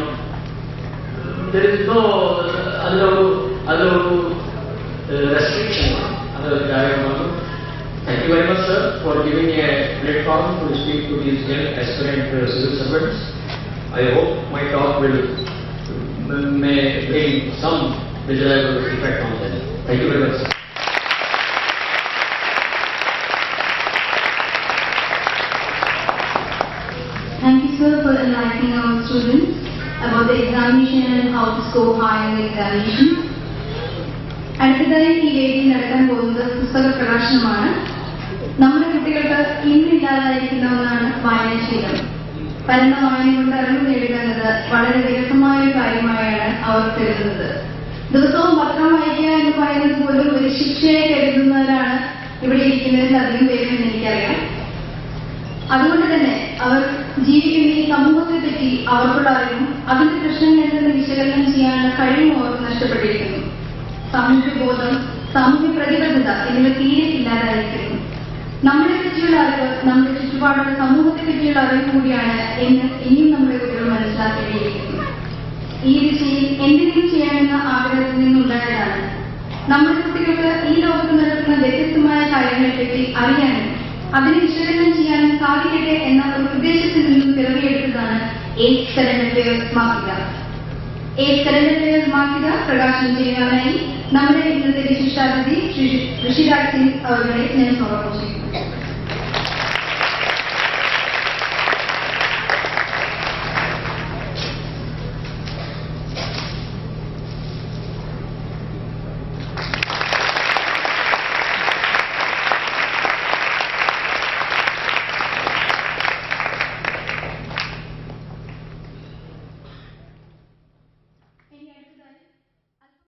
നോ അതിലൊരു അതിലൊരു റെസ്ട്രിക്ഷൻ അതൊരു കാര്യമാണ് Thank you very much, sir, for giving a platform to speak to these young aspirant uh, civil servants. I hope my talk will m- may bring some desirable effect on them. Thank you very much. sir. Thank you, sir, for enlightening our students about the examination and how to score high in the examination. അടുത്തതായി ഈ വേദിയിൽ നടക്കാൻ പോകുന്നത് പുസ്തക പ്രകാശനമാണ് നമ്മുടെ കുട്ടികൾക്ക് ഇന്നില്ലാതായിരിക്കുന്ന ഒന്നാണ് വായനാശീലം പരന്ന വായന കൊണ്ട് അറിവ് നേടുക എന്നത് വളരെ വിരസമായ ഒരു കാര്യമായാണ് അവർ കരുതുന്നത് ദിവസവും പത്രം വായിക്കുക എന്ന് പറയുന്നത് പോലും ഒരു ശിക്ഷയെ കരുതുന്നവരാണ് ഇവിടെ ഇരിക്കുന്നതിൽ അധികം പേരെന്ന് എനിക്കറിയാം അതുകൊണ്ട് തന്നെ അവർ ജീവിക്കുന്ന ഈ സമൂഹത്തെ പറ്റി അവർക്കുള്ള അറിവും അതിന്റെ പ്രശ്നങ്ങൾ എന്തെന്ന് വിശകലനം ചെയ്യാനുള്ള കഴിവും അവർക്ക് നഷ്ടപ്പെട്ടിരിക്കുന്നു സാമൂഹ്യബോധം സാമൂഹ്യ പ്രതിബദ്ധത എന്നിവ തീരെ ഇല്ലാതായിരിക്കുന്നു നമ്മളെ പറ്റിയുള്ള അറിവ് നമ്മുടെ ചുറ്റുപാടുള്ള സമൂഹത്തെ പറ്റിയുള്ള അറിവ് കൂടിയാണ് എന്ന് ഇനിയും നമ്മുടെ കുട്ടികൾ മനസ്സിലാക്കേണ്ടിയിരിക്കുന്നു ഈ ദിശയിൽ എന്തെങ്കിലും ചെയ്യാമെന്ന ആഗ്രഹത്തിൽ നിന്നുണ്ടായതാണ് നമ്മുടെ കുട്ടികൾക്ക് ഈ ലോകത്ത് നടക്കുന്ന വ്യത്യസ്തമായ കാര്യങ്ങളെപ്പറ്റി അറിയാനും അതിനെ വിശകലനം ചെയ്യാനും സാധിക്കട്ടെ എന്ന ഒരു ഉദ്ദേശത്തിൽ നിന്നും പിറവിയെടുത്തതാണ് ഏക് കരണ്ട് അഫയേഴ്സ് മാസിക ഏക് കരണ്ട് അഫയേഴ്സ് മാസിക പ്രകാശനം ചെയ്യാനായി നമ്മുടെ ഇന്നത്തെ വിശിഷ്ടാതിഥി ശ്രീ ഋഷിരാജ് സിംഗ് അവരുടെ ഞാൻ സമർപ്പിച്ചു